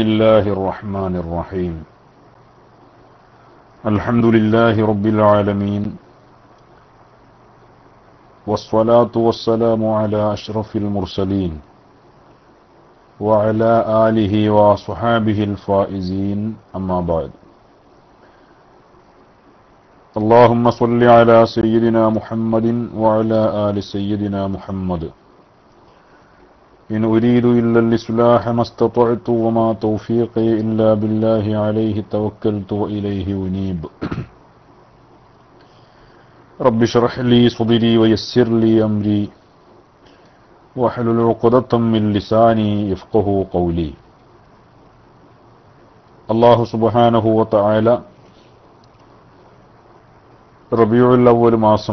الله الرحمن الرحيم الحمد لله رب العالمين والصلاة والسلام على أشرف المرسلين وعلى آله وصحابه الفائزين أما بعد اللهم صل على سيدنا محمد وعلى آل سيدنا محمد إن أريد إلا الإصلاح ما استطعت وما توفيقي إلا بالله عليه توكلت وإليه أنيب رب اشرح لي صدري ويسر لي أمري واحلل عقدة من لساني يفقه قولي الله سبحانه وتعالى റബിയുൽ അവൽ മാസം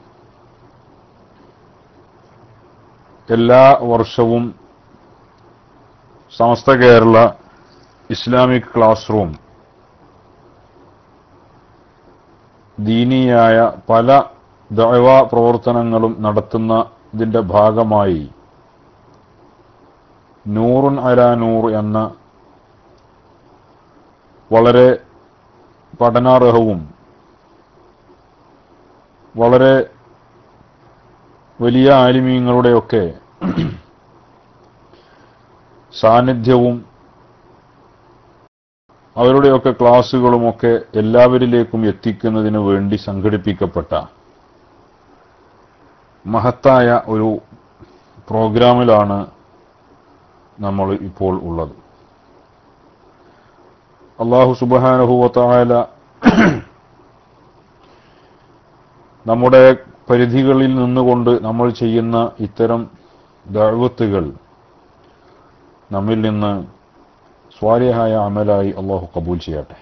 എല്ലാ വർഷവും Samastha Kerala Islamic classroom ദീനീയായ പല ദൈവ പ്രവർത്തനങ്ങളും നടത്തുന്നതിൻ്റെ ഭാഗമായി നൂറുൻ അല നൂർ എന്ന വളരെ പഠനാർഹവും വളരെ വലിയ ആലിമീങ്ങളുടെയൊക്കെ സാന്നിധ്യവും അവരുടെയൊക്കെ ക്ലാസ്സുകളുമൊക്കെ എല്ലാവരിലേക്കും എത്തിക്കുന്നതിന് വേണ്ടി സംഘടിപ്പിക്കപ്പെട്ട മഹത്തായ ഒരു പ്രോഗ്രാമിലാണ് നമ്മൾ ഇപ്പോൾ ഉള്ളത് അള്ളാഹു സുബാനഹുവത്തായ നമ്മുടെ പരിധികളിൽ നിന്നുകൊണ്ട് നമ്മൾ ചെയ്യുന്ന ഇത്തരം ദഴവത്തുകൾ നമ്മിൽ നിന്ന് സ്വാര്യഹായ അമലായി അള്ളാഹു കബൂൽ ചെയ്യട്ടെ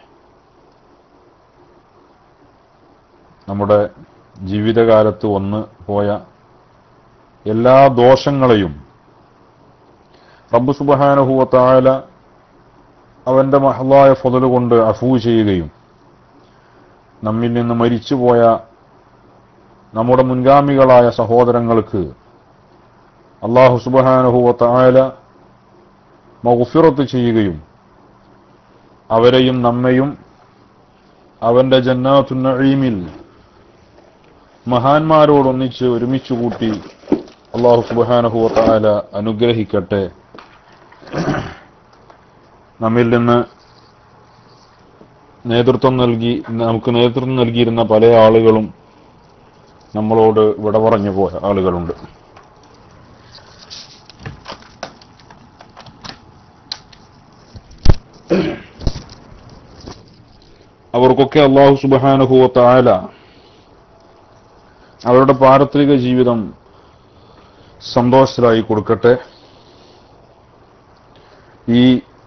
നമ്മുടെ ജീവിതകാലത്ത് വന്ന് പോയ എല്ലാ ദോഷങ്ങളെയും റബ്ബ് സുബഹാനഹുവത്തായ അവന്റെ മഹലായ ഫതല് കൊണ്ട് അഫൂ ചെയ്യുകയും നമ്മിൽ നിന്ന് മരിച്ചുപോയ നമ്മുടെ മുൻഗാമികളായ സഹോദരങ്ങൾക്ക് അള്ളാഹു സുബാനുഹുവത്തായ മൗഫിറത്ത് ചെയ്യുകയും അവരെയും നമ്മയും അവന്റെ ജന്നാത്തുന്നഴീമിൽ മഹാന്മാരോടൊന്നിച്ച് ഒരുമിച്ച് കൂട്ടി അള്ളാഹു സുബാനുഹുവത്തായ അനുഗ്രഹിക്കട്ടെ നമ്മിൽ നിന്ന് നേതൃത്വം നൽകി നമുക്ക് നേതൃത്വം നൽകിയിരുന്ന പല ആളുകളും നമ്മളോട് വിട പറഞ്ഞു പോയ ആളുകളുണ്ട് അവർക്കൊക്കെ അള്ളാഹു സുബാനുഭവ താല അവരുടെ പാരത്രിക ജീവിതം സന്തോഷത്തിലായി കൊടുക്കട്ടെ ഈ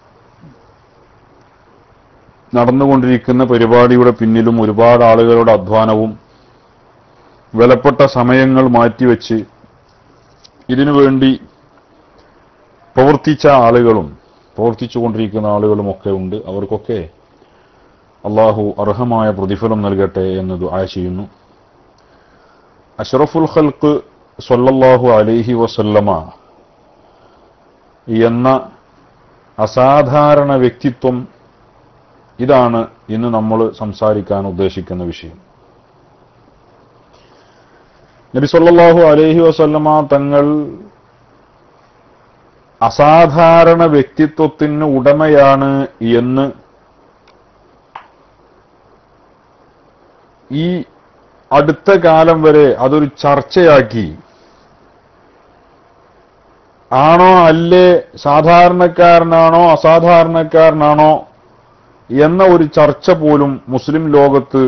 നടന്നുകൊണ്ടിരിക്കുന്ന പരിപാടിയുടെ പിന്നിലും ഒരുപാട് ആളുകളുടെ അധ്വാനവും വിലപ്പെട്ട സമയങ്ങൾ മാറ്റിവെച്ച് ഇതിനുവേണ്ടി പ്രവർത്തിച്ച ആളുകളും പ്രവർത്തിച്ചുകൊണ്ടിരിക്കുന്ന ആളുകളുമൊക്കെ ഉണ്ട് അവർക്കൊക്കെ അള്ളാഹു അർഹമായ പ്രതിഫലം നൽകട്ടെ എന്ന് ദുആ ചെയ്യുന്നു അഷ്റഫുൽ ഖൽക്ക് സൊല്ലാഹു അലൈഹി വസല്ലമ എന്ന അസാധാരണ വ്യക്തിത്വം ഇതാണ് ഇന്ന് നമ്മൾ സംസാരിക്കാൻ ഉദ്ദേശിക്കുന്ന വിഷയം നബി സല്ലല്ലാഹു അലൈഹി വസല്ലമ തങ്ങൾ അസാധാരണ വ്യക്തിത്വത്തിന് ഉടമയാണ് എന്ന് ഈ അടുത്ത കാലം വരെ അതൊരു ചർച്ചയാക്കി ആണോ അല്ലേ സാധാരണക്കാരനാണോ അസാധാരണക്കാരനാണോ എന്ന ഒരു ചർച്ച പോലും മുസ്ലിം ലോകത്ത്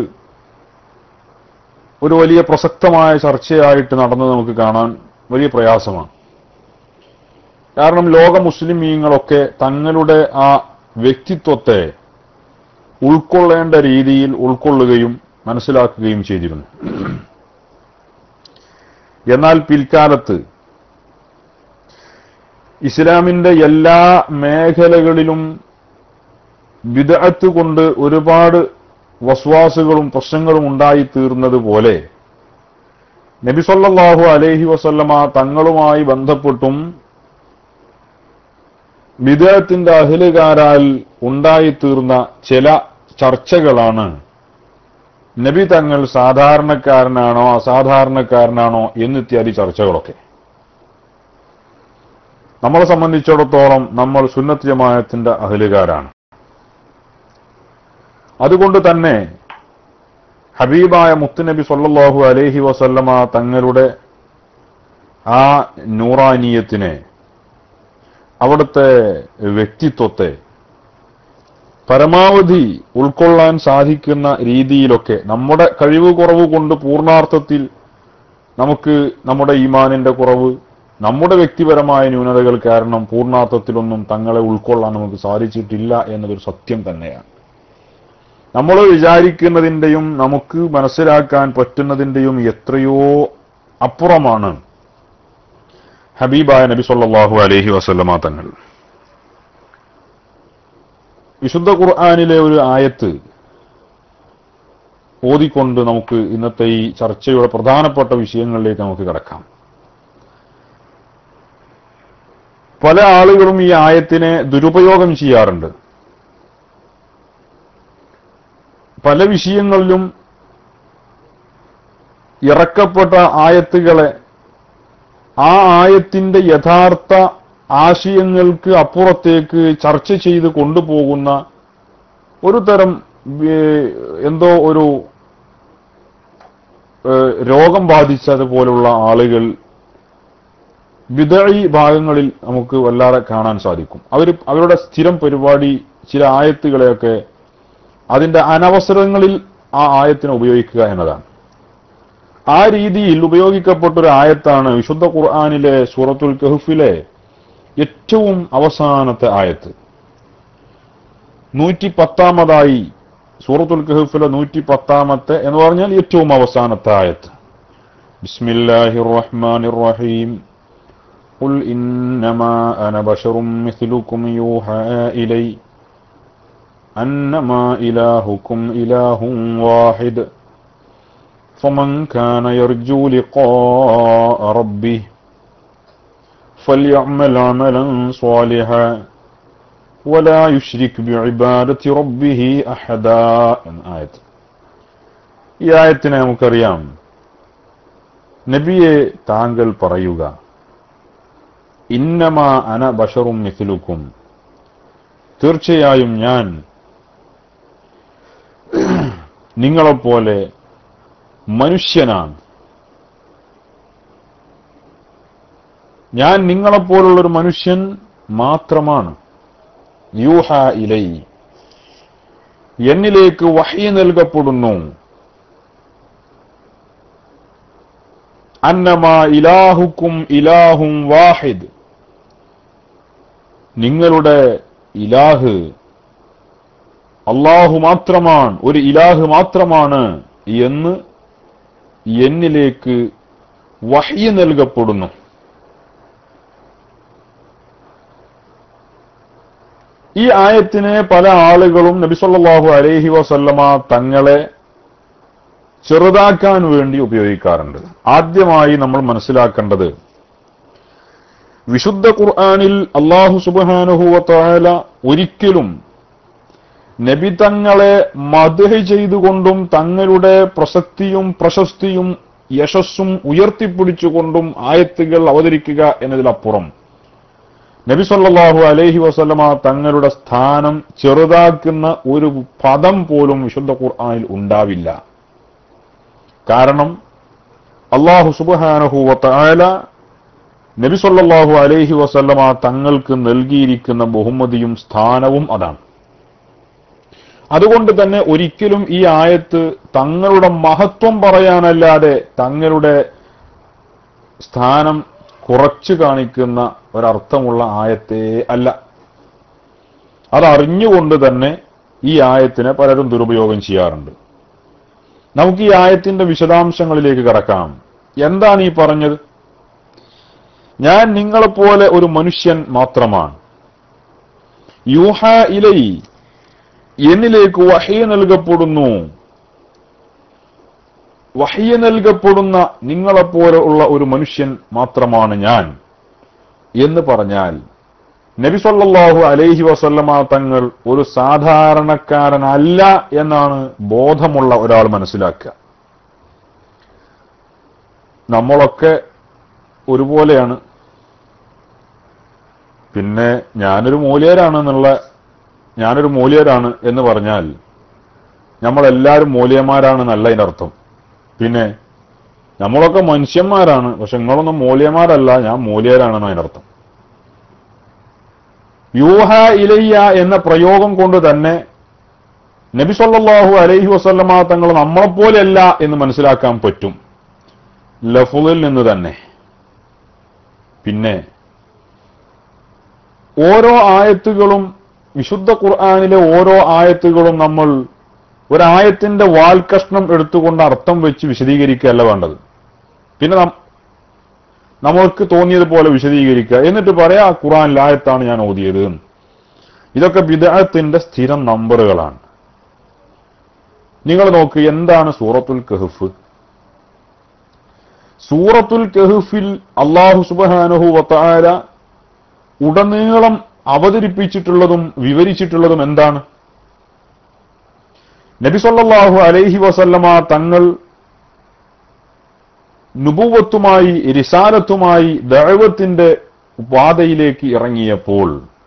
ഒരു വലിയ പ്രസക്തമായ ചർച്ചയായിട്ട് നടന്നത് നമുക്ക് കാണാൻ വലിയ പ്രയാസമാണ് കാരണം ലോക മുസ്ലിമീങ്ങളൊക്കെ തങ്ങളുടെ ആ വ്യക്തിത്വത്തെ ഉൾക്കൊള്ളേണ്ട രീതിയിൽ ഉൾക്കൊള്ളുകയും മനസ്സിലാക്കുകയും ചെയ്തിരുന്നു എന്നാൽ പിൽക്കാലത്ത് ഇസ്ലാമിന്റെ എല്ലാ മേഖലകളിലും വിദഗ്ധ കൊണ്ട് ഒരുപാട് വസ്വാസുകളും പ്രശ്നങ്ങളും ഉണ്ടായി തീർന്നത് പോലെ നബിസൊല്ലാഹു അലൈഹി വസല്ലമ തങ്ങളുമായി ബന്ധപ്പെട്ടും വിദേഹത്തിന്റെ അഹിലുകാരാൽ ഉണ്ടായിത്തീർന്ന ചില ചർച്ചകളാണ് നബി തങ്ങൾ സാധാരണക്കാരനാണോ അസാധാരണക്കാരനാണോ എന്നിത്യാദി ചർച്ചകളൊക്കെ നമ്മളെ സംബന്ധിച്ചിടത്തോളം നമ്മൾ സുന്നത്ത് ജമാഅത്തിന്റെ അഹലുകാരാണ് അതുകൊണ്ട് തന്നെ ഹബീബായ മുത്തുനബി സല്ലല്ലാഹു അലൈഹി വസല്ലമ തങ്ങളുടെ ആ നൂറാനീയത്തിനെ അവിടുത്തെ വ്യക്തിത്വത്തെ പരമാവധി ഉൾക്കൊള്ളാൻ സാധിക്കുന്ന രീതിയിലൊക്കെ നമ്മുടെ കഴിവ് കുറവ് കൊണ്ട് പൂർണാർത്ഥത്തിൽ നമുക്ക് നമ്മുടെ ഈമാനിന്റെ കുറവ് നമ്മുടെ വ്യക്തിപരമായ ന്യൂനതകൾ കാരണം പൂർണാർത്ഥത്തിലൊന്നും തങ്ങളെ ഉൾക്കൊള്ളാൻ നമുക്ക് സാധിച്ചിട്ടില്ല എന്നതൊരു സത്യം തന്നെയാണ് നമ്മൾ വിചാരിക്കുന്നതിന്റെയും നമുക്ക് മനസ്സിലാക്കാൻ പറ്റുന്നതിന്റെയും എത്രയോ അപ്പുറമാണ് ഹബീബായ നബി സല്ലല്ലാഹു അലൈഹി വസല്ലമ തങ്ങൾ വിശുദ്ധ ഖുർആാനിലെ ഒരു ആയത്ത് ഓതിക്കൊണ്ട് നമുക്ക് ഇന്നത്തെ ഈ ചർച്ചയുടെ പ്രധാനപ്പെട്ട വിഷയങ്ങളിലേക്ക് നമുക്ക് കിടക്കാം പല ആളുകളും ഈ ആയത്തിനെ ദുരുപയോഗം ചെയ്യാറുണ്ട് പല വിഷയങ്ങളിലും ഇറക്കപ്പെട്ട ആയത്തുകളെ ആ ആയത്തിന്റെ യഥാർത്ഥ ആശയങ്ങൾക്ക് അപ്പുറത്തേക്ക് ചർച്ച ചെയ്ത് കൊണ്ടുപോകുന്ന ഒരു തരം ഏഹ്, എന്തോ ഒരു ഏഹ്, രോഗം ബാധിച്ചതുപോലുള്ള ആളുകൾ വിദഴി ഭാഗങ്ങളിൽ നമുക്ക് വല്ലാതെ കാണാൻ സാധിക്കും അവർ അവരുടെ സ്ഥിരം പരിപാടി ചില ആയത്തുകളെയൊക്കെ അതിന്റെ അനവസരങ്ങളിൽ ആ ആയത്തിനെ ഉപയോഗിക്കുക എന്നതാണ് ആ രീതിയിൽ ഉപയോഗിക്കപ്പെട്ട ഒരു ആയത്താണ് വിശുദ്ധ ഖുർആാനിലെ സൂറത്തുൽ കഹുഫിലെ ഏറ്റവും അവസാനത്തെ ആയത്ത് നൂറ്റി പത്താമതായി സൂറത്തുൽ കഹുഫിലെ നൂറ്റി പത്താമത്തെ എന്ന് പറഞ്ഞാൽ ഏറ്റവും അവസാനത്തെ ആയത്ത് ബിസ്മില്ലാഹിർ റഹ്മാനിർ റഹീം قل إنما أنا بشر مثلكم يوحى إلي أنما إلهكم إله واحد فمن كان يرجو لقاء ربه فليعمل عملا صالحا ولا يشرك بعبادة ربه أحدا آية ഈ ആയത്തിനെ നമുക്കറിയാം നബിയെ താങ്കൾ പറയുക ഇന്നമാ അന ബഷറും മിഥിലുക്കും തീർച്ചയായും ഞാൻ നിങ്ങളെപ്പോലെ മനുഷ്യനാണ് ഞാൻ നിങ്ങളെപ്പോലുള്ളൊരു മനുഷ്യൻ മാത്രമാണ് യൂഹ ഇലൈ എന്നിലേക്ക് വഹി നൽകപ്പെടുന്നു അന്നമാ ഇലാഹുക്കും ഇലാഹും വാഹിദ് നിങ്ങളുടെ ഇലാഹ് അള്ളാഹു മാത്രമാണ് ഒരു ഇലാഹ് മാത്രമാണ് എന്ന് എന്നിലേക്ക് വഹ്യ നൽകപ്പെടുന്നു ഈ ആയത്തിനെ പല ആളുകളും നബിസല്ലാഹു അലൈഹി വസല്ലമ തങ്ങളെ ചെറുതാക്കാൻ വേണ്ടി ഉപയോഗിക്കാറുണ്ട് ആദ്യമായി നമ്മൾ മനസ്സിലാക്കേണ്ടത് വിശുദ്ധ ഖുർആാനിൽ അള്ളാഹു സുബാനുഹുവല ഒരിക്കലും നബി തങ്ങളെ മദ്ഹ് ചെയ്തുകൊണ്ടും തങ്ങളുടെ പ്രസക്തിയും പ്രശസ്തിയും യശസ്സും ഉയർത്തിപ്പിടിച്ചുകൊണ്ടും ആയത്തുകൾ അവതരിക്കുക എന്നതിലപ്പുറം നബി സല്ലല്ലാഹു അലൈഹി വസല്ലമ തങ്ങളുടെ സ്ഥാനം ചെറുതാക്കുന്ന ഒരു പദം പോലും വിശുദ്ധ ഖുർആനിൽ ഉണ്ടാവില്ല കാരണം അള്ളാഹു സുബ്ഹാനഹു വതആല നബി സല്ലല്ലാഹു അലൈഹി വസല്ലമ തങ്ങൾക്ക് നൽകിയിരിക്കുന്ന ബഹുമതിയും സ്ഥാനവും അതാണ് അതുകൊണ്ട് തന്നെ ഒരിക്കലും ഈ ആയത്ത് തങ്ങളുടെ മഹത്വം പറയാനല്ലാതെ തങ്ങളുടെ സ്ഥാനം കുറച്ചു കാണിക്കുന്ന ഒരർത്ഥമുള്ള ആയത്തേ അല്ല അതറിഞ്ഞുകൊണ്ട് തന്നെ ഈ ആയത്തിനെ പലരും ദുരുപയോഗം ചെയ്യാറുണ്ട് നമുക്ക് ഈ ആയത്തിന്റെ വിശദാംശങ്ങളിലേക്ക് കടക്കാം എന്താണ് ഈ പറഞ്ഞത് ഞാൻ നിങ്ങളെപ്പോലെ ഒരു മനുഷ്യൻ മാത്രമാണ് യൂഹ ഇലൈ എന്നിലേക്ക് വഹയ നൽകപ്പെടുന്നു വഹയ നൽകപ്പെടുന്ന നിങ്ങളെപ്പോലെ ഉള്ള ഒരു മനുഷ്യൻ മാത്രമാണ് ഞാൻ എന്ന് പറഞ്ഞാൽ നബി സല്ലല്ലാഹു അലൈഹി വസല്ലമ തങ്ങൾ ഒരു സാധാരണക്കാരനല്ല എന്നാണ് ബോധമുള്ള ഒരാൾ മനസ്സിലാക്കുക നമ്മളൊക്കെ ഒരുപോലെയാണ് പിന്നെ ഞാനൊരു മൂല്യരാണ് എന്നുള്ള ഞാനൊരു മൂല്യരാണ് എന്ന് പറഞ്ഞാൽ നമ്മളെല്ലാവരും മൂല്യന്മാരാണെന്നല്ല അതിന്റെ അർത്ഥം പിന്നെ നമ്മളൊക്കെ മനുഷ്യന്മാരാണ് പക്ഷെ നിങ്ങളൊന്നും മൂല്യന്മാരല്ല ഞാൻ മൂല്യരാണെന്ന് അതിന്റെ അർത്ഥം യൂഹ ഇലയ്യ എന്ന പ്രയോഗം കൊണ്ട് തന്നെ നബി സല്ലല്ലാഹു അലൈഹി വസല്ലമ തങ്ങൾ നമ്മളെപ്പോലെയല്ല എന്ന് മനസ്സിലാക്കാൻ പറ്റും ലഫുലിൽ നിന്ന് തന്നെ പിന്നെ ഓരോ ആയത്തുകളും വിശുദ്ധ ഖുർആാനിലെ ഓരോ ആയത്തുകളും നമ്മൾ ഒരായത്തിന്റെ വാൽക്കഷ്ണം എടുത്തുകൊണ്ട് അർത്ഥം വെച്ച് വിശദീകരിക്കുകയല്ല വേണ്ടത് പിന്നെ നം- നമ്മൾക്ക് തോന്നിയതുപോലെ വിശദീകരിക്കുക എന്നിട്ട് പറയാ ഖുർആൻ ആയത്താണ് ഞാൻ ഓതിയത് എന്ന്. ഇതൊക്കെ ബിദഅത്തിന്റെ സ്ഥിരം നമ്പറുകളാണ് നിങ്ങൾ നോക്ക് എന്താണ് സൂറത്തുൽ കഹഫ് സൂറത്തുൽ കഹഫിൽ അള്ളാഹു സുബാനുഹു വത്താര ഉടനീളം അവതരിപ്പിച്ചിട്ടുള്ളതും വിവരിച്ചിട്ടുള്ളതും എന്താണ് നബി സല്ലല്ലാഹു അലൈഹി വസല്ലമ തങ്ങൾ നുബുവത്തുമായി റിസാലത്തുമായി ദഴവത്തിന്റെ പാതയിലേക്ക് ഇറങ്ങിയപ്പോൾ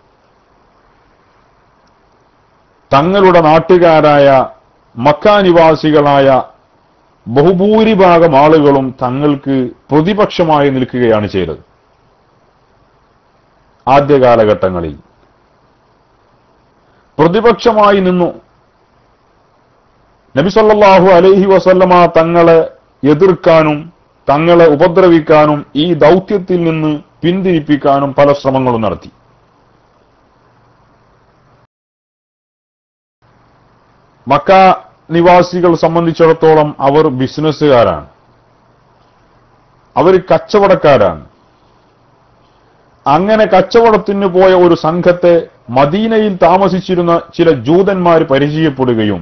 തങ്ങളുടെ നാട്ടുകാരായ മക്കാനിവാസികളായ ബഹുഭൂരിഭാഗം ആളുകളും തങ്ങൾക്ക് പ്രതിപക്ഷമായി നിൽക്കുകയാണ് ചെയ്തത് ആദ്യ കാലഘട്ടങ്ങളിൽ പ്രതിപക്ഷമായി നിന്നു നബി സല്ലല്ലാഹു അലൈഹി വസല്ലമ തങ്ങളെ എതിർക്കാനും തങ്ങളെ ഉപദ്രവിക്കാനും ഈ ദൗത്യത്തിൽ നിന്ന് പിന്തിരിപ്പിക്കാനും പല ശ്രമങ്ങളും നടത്തി മക്ക നിവാസികൾ സംബന്ധിച്ചിടത്തോളം അവർ ബിസിനസ്സുകാരാണ് അവർ കച്ചവടക്കാരാണ് അങ്ങനെ കച്ചവടത്തിന് പോയ ഒരു സംഘത്തെ മദീനയിൽ താമസിച്ചിരുന്ന ചില ജൂതന്മാർ പരിചയപ്പെടുകയും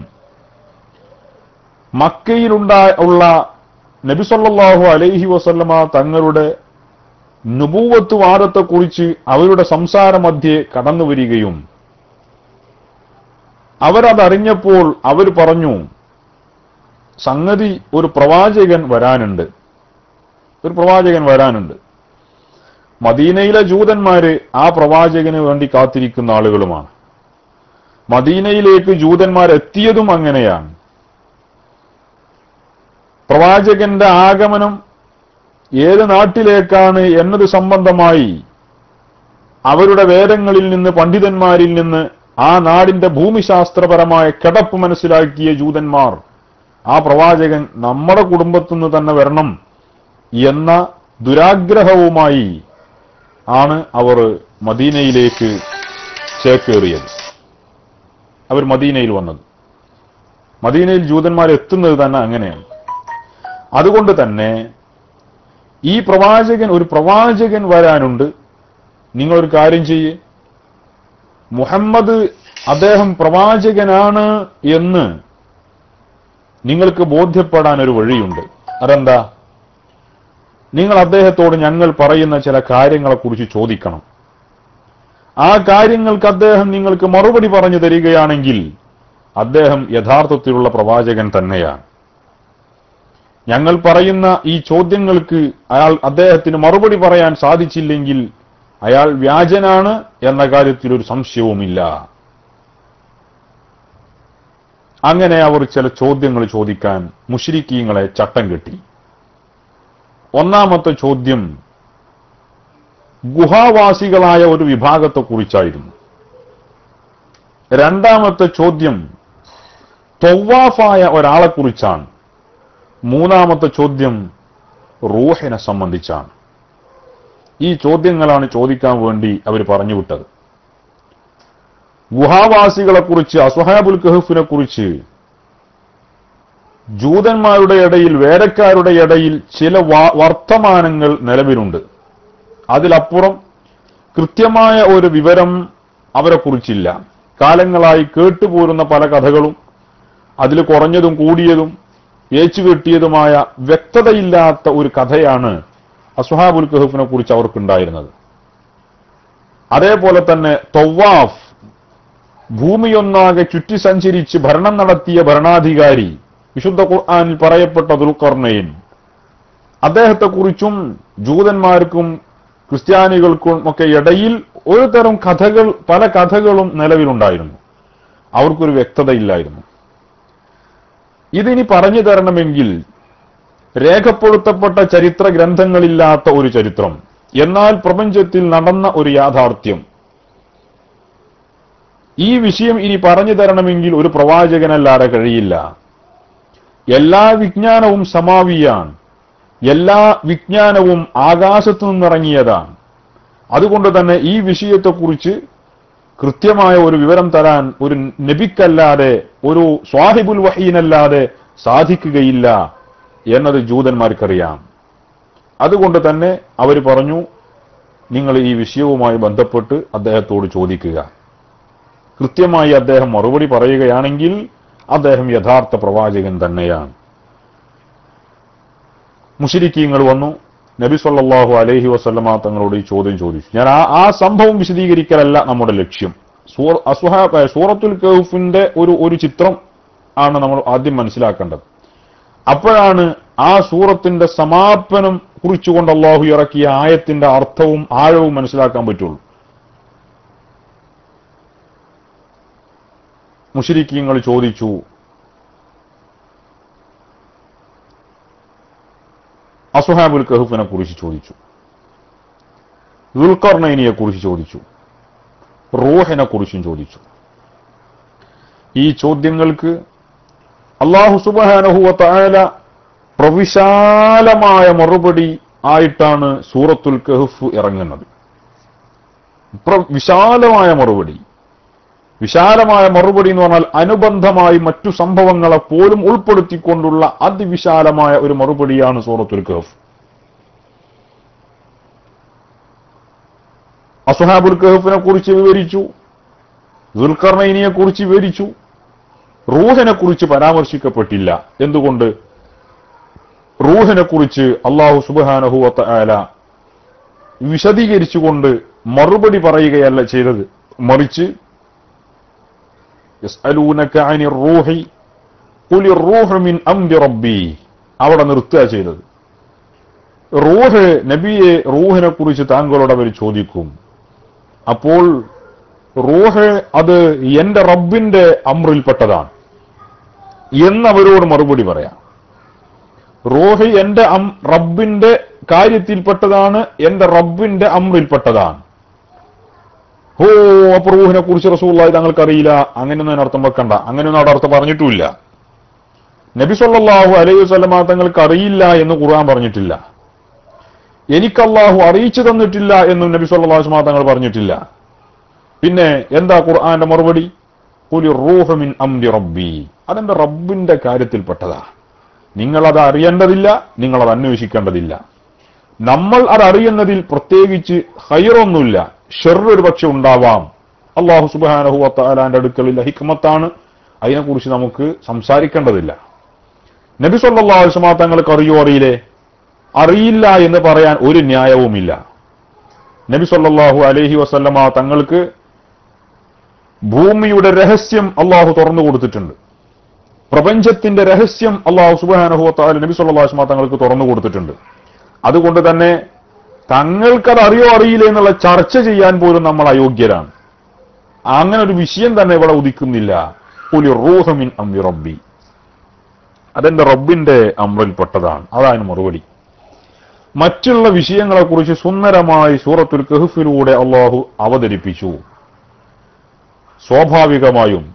മക്കയിലുണ്ടായ ഉള്ള നബിസല്ലാഹു അലൈഹി വസല്ലമ തങ്ങളുടെ നുപൂവത്ത് വാദത്തെക്കുറിച്ച് അവരുടെ സംസാരമധ്യേ കടന്നു വരികയും അവരതറിഞ്ഞപ്പോൾ അവർ പറഞ്ഞു സംഗതി ഒരു പ്രവാചകൻ വരാനുണ്ട് ഒരു പ്രവാചകൻ വരാനുണ്ട് മദീനയിലെ ജൂതന്മാര് ആ പ്രവാചകന് വേണ്ടി കാത്തിരിക്കുന്ന ആളുകളുമാണ് മദീനയിലേക്ക് ജൂതന്മാർ എത്തിയതും അങ്ങനെയാണ് പ്രവാചകന്റെ ആഗമനം ഏത് നാട്ടിലേക്കാണ് എന്നത് സംബന്ധമായി അവരുടെ വേദങ്ങളിൽ നിന്ന് പണ്ഡിതന്മാരിൽ നിന്ന് ആ നാടിന്റെ ഭൂമിശാസ്ത്രപരമായ കിടപ്പ് മനസ്സിലാക്കിയ ജൂതന്മാർ ആ പ്രവാചകൻ നമ്മുടെ കുടുംബത്തുനിന്ന് തന്നെ വരണം എന്ന ദുരാഗ്രഹവുമായി ആണ് അവർ മദീനയിലേക്ക് ചേക്കേറിയത് അവർ മദീനയിൽ വന്നത് മദീനയിൽ ജൂതന്മാർ എത്തുന്നത് തന്നെ അങ്ങനെയാണ് അതുകൊണ്ട് തന്നെ ഈ പ്രവാചകൻ ഒരു പ്രവാചകൻ വരാനുണ്ട് നിങ്ങളൊരു കാര്യം ചെയ്യേ മുഹമ്മദ് അദ്ദേഹം പ്രവാചകനാണ് എന്ന് നിങ്ങൾക്ക് ബോധ്യപ്പെടാൻ ഒരു വഴിയുണ്ട് അതെന്താ നിങ്ങൾ അദ്ദേഹത്തോട് ഞങ്ങൾ പറയുന്ന ചില കാര്യങ്ങളെക്കുറിച്ച് ചോദിക്കണം ആ കാര്യങ്ങൾക്ക് അദ്ദേഹം നിങ്ങൾക്ക് മറുപടി പറഞ്ഞു തരികയാണെങ്കിൽ അദ്ദേഹം യഥാർത്ഥത്തിലുള്ള പ്രവാചകൻ തന്നെയാണ് ഞങ്ങൾ പറയുന്ന ഈ ചോദ്യങ്ങൾക്ക് അയാൾ അദ്ദേഹത്തിന് മറുപടി പറയാൻ സാധിച്ചില്ലെങ്കിൽ അയാൾ വ്യാജനാണ് എന്ന കാര്യത്തിൽ ഒരു സംശയവുമില്ല അങ്ങനെ അവർ ചില ചോദ്യങ്ങൾ ചോദിക്കാൻ മുഷിരിക്കീങ്ങളെ ചട്ടം കെട്ടി ഒന്നാമത്തെ ചോദ്യം ഗുഹാവാസികളായ ഒരു വിഭാഗത്തെക്കുറിച്ചായിരുന്നു രണ്ടാമത്തെ ചോദ്യം തൊവ്വാഫായ ഒരാളെക്കുറിച്ചാണ് മൂന്നാമത്തെ ചോദ്യം റൂഹിനെ സംബന്ധിച്ചാണ് ഈ ചോദ്യങ്ങളാണ് ചോദിക്കാൻ വേണ്ടി അവർ പറഞ്ഞുവിട്ടത് ഗുഹാവാസികളെക്കുറിച്ച് അസുഹാബുൽ കഹഫിനെ കുറിച്ച് ജൂതന്മാരുടെ ഇടയിൽ വേലക്കാരുടെ ഇടയിൽ ചില വാ- വർത്തമാനങ്ങൾ നിലവിലുണ്ട് അതിലപ്പുറം കൃത്യമായ ഒരു വിവരം അവരെക്കുറിച്ചില്ല കാലങ്ങളായി കേട്ടുപോരുന്ന പല കഥകളും അതിൽ കുറഞ്ഞതും കൂടിയതും ഏച്ചുകെട്ടിയതുമായ വ്യക്തതയില്ലാത്ത ഒരു കഥയാണ് അസുഹാബുൽ കഹഫിനെ കുറിച്ച് അവർക്കുണ്ടായിരുന്നത് അതേപോലെ തന്നെ തൊവാഫ് ഭൂമിയൊന്നാകെ ചുറ്റി സഞ്ചരിച്ച് ഭരണം നടത്തിയ ഭരണാധികാരി വിശുദ്ധ ഖുർആനിൽ പറയപ്പെട്ട ദുൽഖർണയിൻ അദ്ദേഹത്തെക്കുറിച്ചും ജൂതന്മാർക്കും ക്രിസ്ത്യാനികൾക്കും ഒക്കെ ഇടയിൽ ഒരു തരം കഥകൾ പല കഥകളും നിലവിലുണ്ടായിരുന്നു അവർക്കൊരു വ്യക്തതയില്ലായിരുന്നു ഇതിനി പറഞ്ഞു തരണമെങ്കിൽ രേഖപ്പെടുത്തപ്പെട്ട ചരിത്ര ഗ്രന്ഥങ്ങളില്ലാത്ത ഒരു ചരിത്രം എന്നാൽ പ്രപഞ്ചത്തിൽ നടന്ന ഒരു യാഥാർത്ഥ്യം ഈ വിഷയം ഇനി പറഞ്ഞു തരണമെങ്കിൽ ഒരു പ്രവാചകനല്ലാതെ കഴിയില്ല എല്ലാ വിജ്ഞാനവും സമാവിയാണ് എല്ലാ വിജ്ഞാനവും ആകാശത്തു നിന്നിറങ്ങിയതാണ് അതുകൊണ്ട് തന്നെ ഈ വിഷയത്തെക്കുറിച്ച് കൃത്യമായ ഒരു വിവരം തരാൻ ഒരു നബിക്കല്ലാതെ ഒരു സ്വാഹിബുൽ വഹീനല്ലാതെ സാധിക്കുകയില്ല എന്നത് ജൂതന്മാർക്കറിയാം അതുകൊണ്ട് തന്നെ അവർ പറഞ്ഞു നിങ്ങൾ ഈ വിഷയവുമായി ബന്ധപ്പെട്ട് അദ്ദേഹത്തോട് ചോദിക്കുക കൃത്യമായി അദ്ദേഹം മറുപടി പറയുകയാണെങ്കിൽ അദ്ദേഹം യഥാർത്ഥ പ്രവാചകൻ തന്നെയാണ് മുഷിരിക്കീങ്ങൾ വന്നു നബി സല്ലല്ലാഹു അലൈഹി വസല്ലമ തങ്ങളോട് ഈ ചോദ്യം ചോദിച്ചു ഞാൻ ആ ആ സംഭവം വിശദീകരിക്കലല്ല നമ്മുടെ ലക്ഷ്യം സൂറ അസ്വഹാ സൂറത്തുൽ കൗഫിന്റെ ഒരു ഒരു ചിത്രം ആണ് നമ്മൾ ആദ്യം മനസ്സിലാക്കേണ്ടത് അപ്പോഴാണ് ആ സൂറത്തിന്റെ സമാപനം കുറിച്ചുകൊണ്ട് അള്ളാഹു ഇറക്കിയ ആയത്തിന്റെ അർത്ഥവും ആഴവും മനസ്സിലാക്കാൻ പറ്റുള്ളൂ മുഷരിക്കീങ്ങൾ ചോദിച്ചു അസുഹാബുൽ കഹുഫിനെ കുറിച്ച് ചോദിച്ചു ദുൽഖർണൈനിയെ കുറിച്ച് ചോദിച്ചു റൂഹിനെ കുറിച്ചും ചോദിച്ചു ഈ ചോദ്യങ്ങൾക്ക് അള്ളാഹു സുബാനഹുവ തായാല പ്രവിശാലമായ മറുപടി ആയിട്ടാണ് സൂറത്തുൽ കഹഫ് ഇറങ്ങുന്നത് പ്ര- വിശാലമായ മറുപടി വിശാലമായ മറുപടി എന്ന് പറഞ്ഞാൽ അനുബന്ധമായി മറ്റു സംഭവങ്ങളെ പോലും ഉൾപ്പെടുത്തിക്കൊണ്ടുള്ള അതിവിശാലമായ ഒരു മറുപടിയാണ് സൂറത്തുൽ കഹഫ് അസുഹാബുൽ കഹഫിനെ കുറിച്ച് വിവരിച്ചു ദുൽഖർണൈനിയെ കുറിച്ച് വിവരിച്ചു റൂഹിനെ കുറിച്ച് പരാമർശിക്കപ്പെട്ടില്ല എന്തുകൊണ്ട് റൂഹിനെ കുറിച്ച് അള്ളാഹു സുബാനഹുവത്ത ആല വിശദീകരിച്ചുകൊണ്ട് മറുപടി പറയുകയല്ല ചെയ്തത് മറിച്ച് യസ്അലൂനക അനി റൂഹി ഖുലി റൂഹു മിൻ അംരി റബ്ബി അവിടെ നിർത്തുക ചെയ്തത് റൂഹ് നബിയെ റൂഹിനെ കുറിച്ച് താങ്കളോട് അവർ ചോദിക്കും അപ്പോൾ റൂഹ് അത് എന്റെ റബ്ബിന്റെ അമ്രിൽപ്പെട്ടതാണ് എന്നവരോട് മറുപടി പറയാം റൂഹ് എന്റെ അം- റബ്ബിന്റെ കാര്യത്തിൽപ്പെട്ടതാണ് എന്റെ റബ്ബിന്റെ അമ്രിൽപ്പെട്ടതാണ് ഓ അപ്പൊ റൂഹിനെ കുറിച്ച് റസൂള്ളായി തങ്ങൾക്ക് അറിയില്ല അങ്ങനെയൊന്നും അതിനർത്ഥം വെക്കണ്ട അങ്ങനെയൊന്നും അവിടെ അർത്ഥം പറഞ്ഞിട്ടുമില്ല നബി സല്ലല്ലാഹു അലൈഹി വസല്ലമ തങ്ങൾക്ക് അറിയില്ല എന്ന് ഖുർആൻ പറഞ്ഞിട്ടില്ല എനിക്ക് അള്ളാഹു അറിയിച്ചു തന്നിട്ടില്ല എന്നും നബി സല്ലല്ലാഹു അലൈഹി വസല്ലമ തങ്ങൾ പറഞ്ഞിട്ടില്ല പിന്നെ എന്താ ഖുർആന്റെ മറുപടി ഖുലി റൂഹു മിൻ അംരി റബ്ബി അതെന്റെ റബ്ബിന്റെ കാര്യത്തിൽപ്പെട്ടതാ നിങ്ങളത് അറിയേണ്ടതില്ല നിങ്ങളത് അന്വേഷിക്കേണ്ടതില്ല നമ്മൾ അത് അറിയുന്നതിൽ പ്രത്യേകിച്ച് ഹൈറൊന്നുമില്ല ഷെർ ഒരു പക്ഷെ ഉണ്ടാവാം അള്ളാഹു സുബാനഹു അത്താലാന്റെ അടുക്കലില്ല ഹിക്മത്താണ് അതിനെക്കുറിച്ച് നമുക്ക് സംസാരിക്കേണ്ടതില്ല നബി സല്ലല്ലാഹു അലൈഹി വസല്ലമ തങ്ങൾക്ക് അറിയോ അറിയില്ലേ അറിയില്ല എന്ന് പറയാൻ ഒരു ന്യായവുമില്ല നബി സല്ലല്ലാഹു അലൈഹി വസല്ലമ തങ്ങൾക്ക് ഭൂമിയുടെ രഹസ്യം അള്ളാഹു തുറന്നു കൊടുത്തിട്ടുണ്ട് പ്രപഞ്ചത്തിന്റെ രഹസ്യം അള്ളാഹു സുബാനഹു അത്താല നബി സല്ലല്ലാഹു അലൈഹി വസല്ലമ തങ്ങൾക്ക് തുറന്നു കൊടുത്തിട്ടുണ്ട് അതുകൊണ്ട് തന്നെ തങ്ങൾക്കത് അറിയോ അറിയില്ല എന്നുള്ള ചർച്ച ചെയ്യാൻ പോലും നമ്മൾ അയോഗ്യരാണ് അങ്ങനെ ഒരു വിഷയം തന്നെ ഇവിടെ ഉദിക്കുന്നില്ല പുലി റൂഹമിൻ അമ്മി റബ്ബി അതെന്റെ റബ്ബിന്റെ അമ്രിൽപ്പെട്ടതാണ് അതാണ് മറുപടി മറ്റുള്ള വിഷയങ്ങളെക്കുറിച്ച് സുന്ദരമായി സൂറത്തുൽ കഹഫിലൂടെ അള്ളാഹു അവതരിപ്പിച്ചു സ്വാഭാവികമായും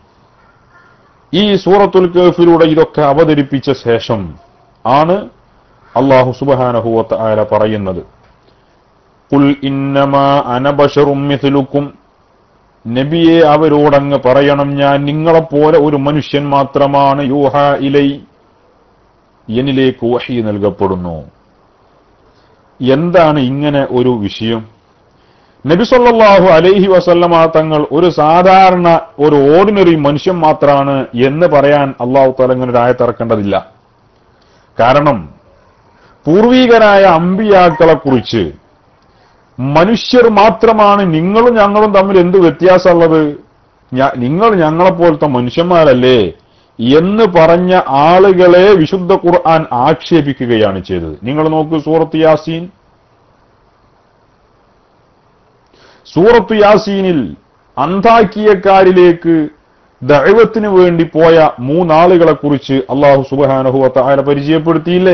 ഈ സൂറത്തുൽ കഹഫിലൂടെ ഇതൊക്കെ അവതരിപ്പിച്ച ശേഷം ആണ് അള്ളാഹു സുബഹാനഹുവത്ത് ആയ പറയുന്നത് കുൽ ഇന്നമാ അനബഷറും മിഥിലുക്കും നബിയെ അവരോടങ്ങ് പറയണം ഞാൻ നിങ്ങളെപ്പോലെ ഒരു മനുഷ്യൻ മാത്രമാണ് യൂഹ ഇലൈ എന്നിലേക്ക് വഹി നൽകപ്പെടുന്നു എന്താണ് ഇങ്ങനെ ഒരു വിഷയം നബി സല്ലല്ലാഹു അലൈഹി വസല്ലമ തങ്ങൾ ഒരു സാധാരണ ഒരു ഓർഡിനറി മനുഷ്യൻ മാത്രമാണ് എന്ന് പറയാൻ അള്ളാഹു താല ഇങ്ങനെ ഒരു ആയത്തിറക്കേണ്ടതില്ല കാരണം പൂർവീകരായ അമ്പിയാക്കളെ കുറിച്ച് മനുഷ്യർ മാത്രമാണ് നിങ്ങളും ഞങ്ങളും തമ്മിൽ എന്ത് വ്യത്യാസമുള്ളത് ഞ- നിങ്ങൾ ഞങ്ങളെപ്പോലത്തെ മനുഷ്യന്മാരല്ലേ എന്ന് പറഞ്ഞ ആളുകളെ വിശുദ്ധ ഖുർആൻ ആക്ഷേപിക്കുകയാണ് ചെയ്തത് നിങ്ങൾ നോക്കൂ സൂറത്ത് യാസീൻ സൂറത്ത് യാസീനിൽ അന്താക്കിയക്കാരിലേക്ക് ദൈവത്തിന് വേണ്ടി പോയ മൂന്നാളുകളെ കുറിച്ച് അള്ളാഹു സുബാനഹുവത്ത ആയ പരിചയപ്പെടുത്തിയില്ലേ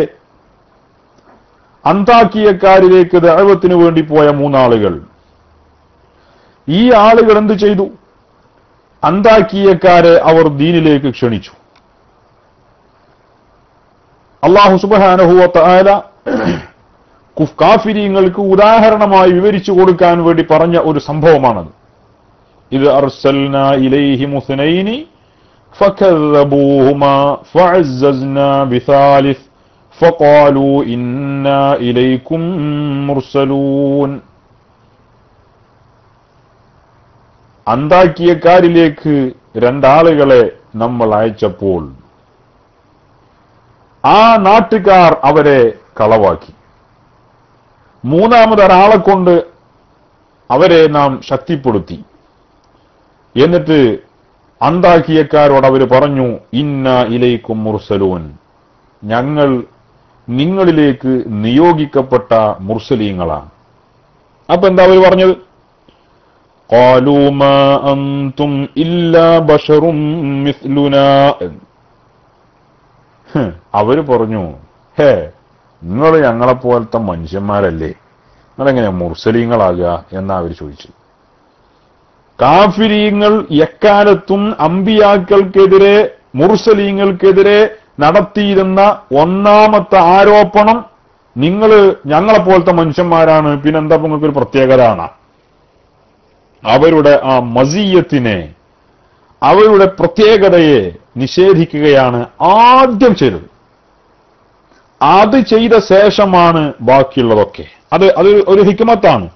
അന്താക്കിയക്കാരിലേക്ക് ദൈവത്തിന് വേണ്ടി പോയ മൂന്നാളുകൾ ഈ ആളുകൾ എന്ത് ചെയ്തു അന്താക്കിയക്കാരെ അവർ ദീനിലേക്ക് ക്ഷണിച്ചു അള്ളാഹു സുബാനഹുവത്ത ആയ കാഫിരിങ്ങൾക്ക് ഉദാഹരണമായി വിവരിച്ചു കൊടുക്കാൻ വേണ്ടി പറഞ്ഞ ഒരു സംഭവമാണത് ഇത് അർസൽന ഇലൈഹി മുസ്നൈനി فكذبوهما فعززنا بثالث فقالوا إنا إليكم مرسلون അന്താക്കിയക്കാരിലേക്ക് രണ്ടാളുകളെ നമ്മൾ അയച്ചപ്പോൾ ആ നാട്ടുകാർ അവരെ കളവാക്കി മൂന്നാമതൊരാളെ കൊണ്ട് അവരെ നാം ശക്തിപ്പെടുത്തി എന്നിട്ട് അന്താക്കിയക്കാരോട് അവർ പറഞ്ഞു ഇന്ന ഇലൈക്കും മുർസലൂൻ ഞങ്ങൾ നിങ്ങളിലേക്ക് നിയോഗിക്കപ്പെട്ട മുർസലീങ്ങളാണ് അപ്പൊ എന്താ അവർ പറഞ്ഞത് قالوا ما أنتم إلا بشر مثلنا ഹ്, അവര് പറഞ്ഞു ഹേ നിങ്ങൾ ഞങ്ങളെപ്പോലത്തെ മനുഷ്യന്മാരല്ലേ നിങ്ങളെങ്ങനെ മുർസലീങ്ങളാകുക എന്നാ അവർ ചോദിച്ചു കാഫിരീങ്ങൾ എക്കാലത്തും അമ്പിയാക്കൾക്കെതിരെ മുർസലീങ്ങൾക്കെതിരെ നടത്തിയിരുന്ന ഒന്നാമത്തെ ആരോപണം നിങ്ങൾ ഞങ്ങളെപ്പോലത്തെ മനുഷ്യന്മാരാണ് പിന്നെന്താ ഇപ്പൊ നിങ്ങൾക്ക് ഒരു പ്രത്യേകതയാണ് അവരുടെ ആ മസീയത്തിനെ അവരുടെ പ്രത്യേകതയെ നിഷേധിക്കുകയാണ് ആദ്യം ചെയ്തത് അത് ചെയ്ത ശേഷമാണ് ബാക്കിയുള്ളതൊക്കെ അത് അത് ഒരു ഹിക്മത്താണ്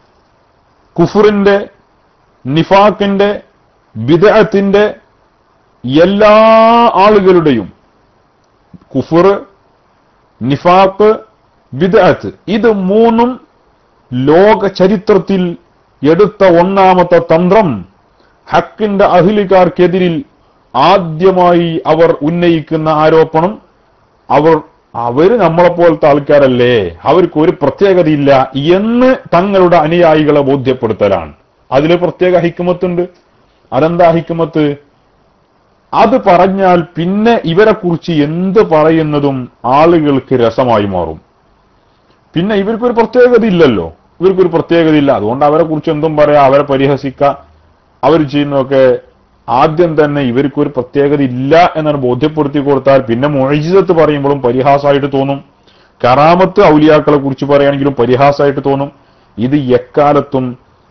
കുഫറിന്റെ നിഫാക്കിന്റെ ബിദഅത്തിന്റെ എല്ലാ ആളുകളുടെയും കുഫർ നിഫാക്ക് ബിദഅത്ത് ഇത് മൂന്നും ലോക ചരിത്രത്തിൽ എടുത്ത ഒന്നാമത്തെ തന്ത്രം ഹക്കിന്റെ അഹിലിക്കാർക്കെതിരിൽ ആദ്യമായി അവർ ഉന്നയിക്കുന്ന ആരോപണം അവർ അവര് നമ്മളെപ്പോലത്തെ ആൾക്കാരല്ലേ അവർക്ക് ഒരു പ്രത്യേകതയില്ല എന്ന് തങ്ങളുടെ അനുയായികളെ ബോധ്യപ്പെടുത്തലാണ് അതിൽ പ്രത്യേക ഹിക്കുമത്തുണ്ട് അതെന്താ ഹിക്കുമത്ത് അത് പറഞ്ഞാൽ പിന്നെ ഇവരെ കുറിച്ച് എന്ത് പറയുന്നതും ആളുകൾക്ക് രസമായി മാറും പിന്നെ ഇവർക്കൊരു പ്രത്യേകത ഇല്ലല്ലോ ഇവർക്കൊരു പ്രത്യേകത ഇല്ല അതുകൊണ്ട് അവരെ കുറിച്ച് എന്തും പറയാം അവരെ പരിഹസിക്കാം അവർ ചെയ്യുന്നതൊക്കെ ആദ്യം തന്നെ ഇവർക്കൊരു പ്രത്യേകത ഇല്ല എന്നാണ് ബോധ്യപ്പെടുത്തി കൊടുത്താൽ പിന്നെ മൊഴിജിതത്ത് പറയുമ്പോഴും പരിഹാസമായിട്ട് തോന്നും കറാമത്ത് ഔലിയാക്കളെ കുറിച്ച് പറയുകയാണെങ്കിലും പരിഹാസമായിട്ട് തോന്നും ഇത് എക്കാലത്തും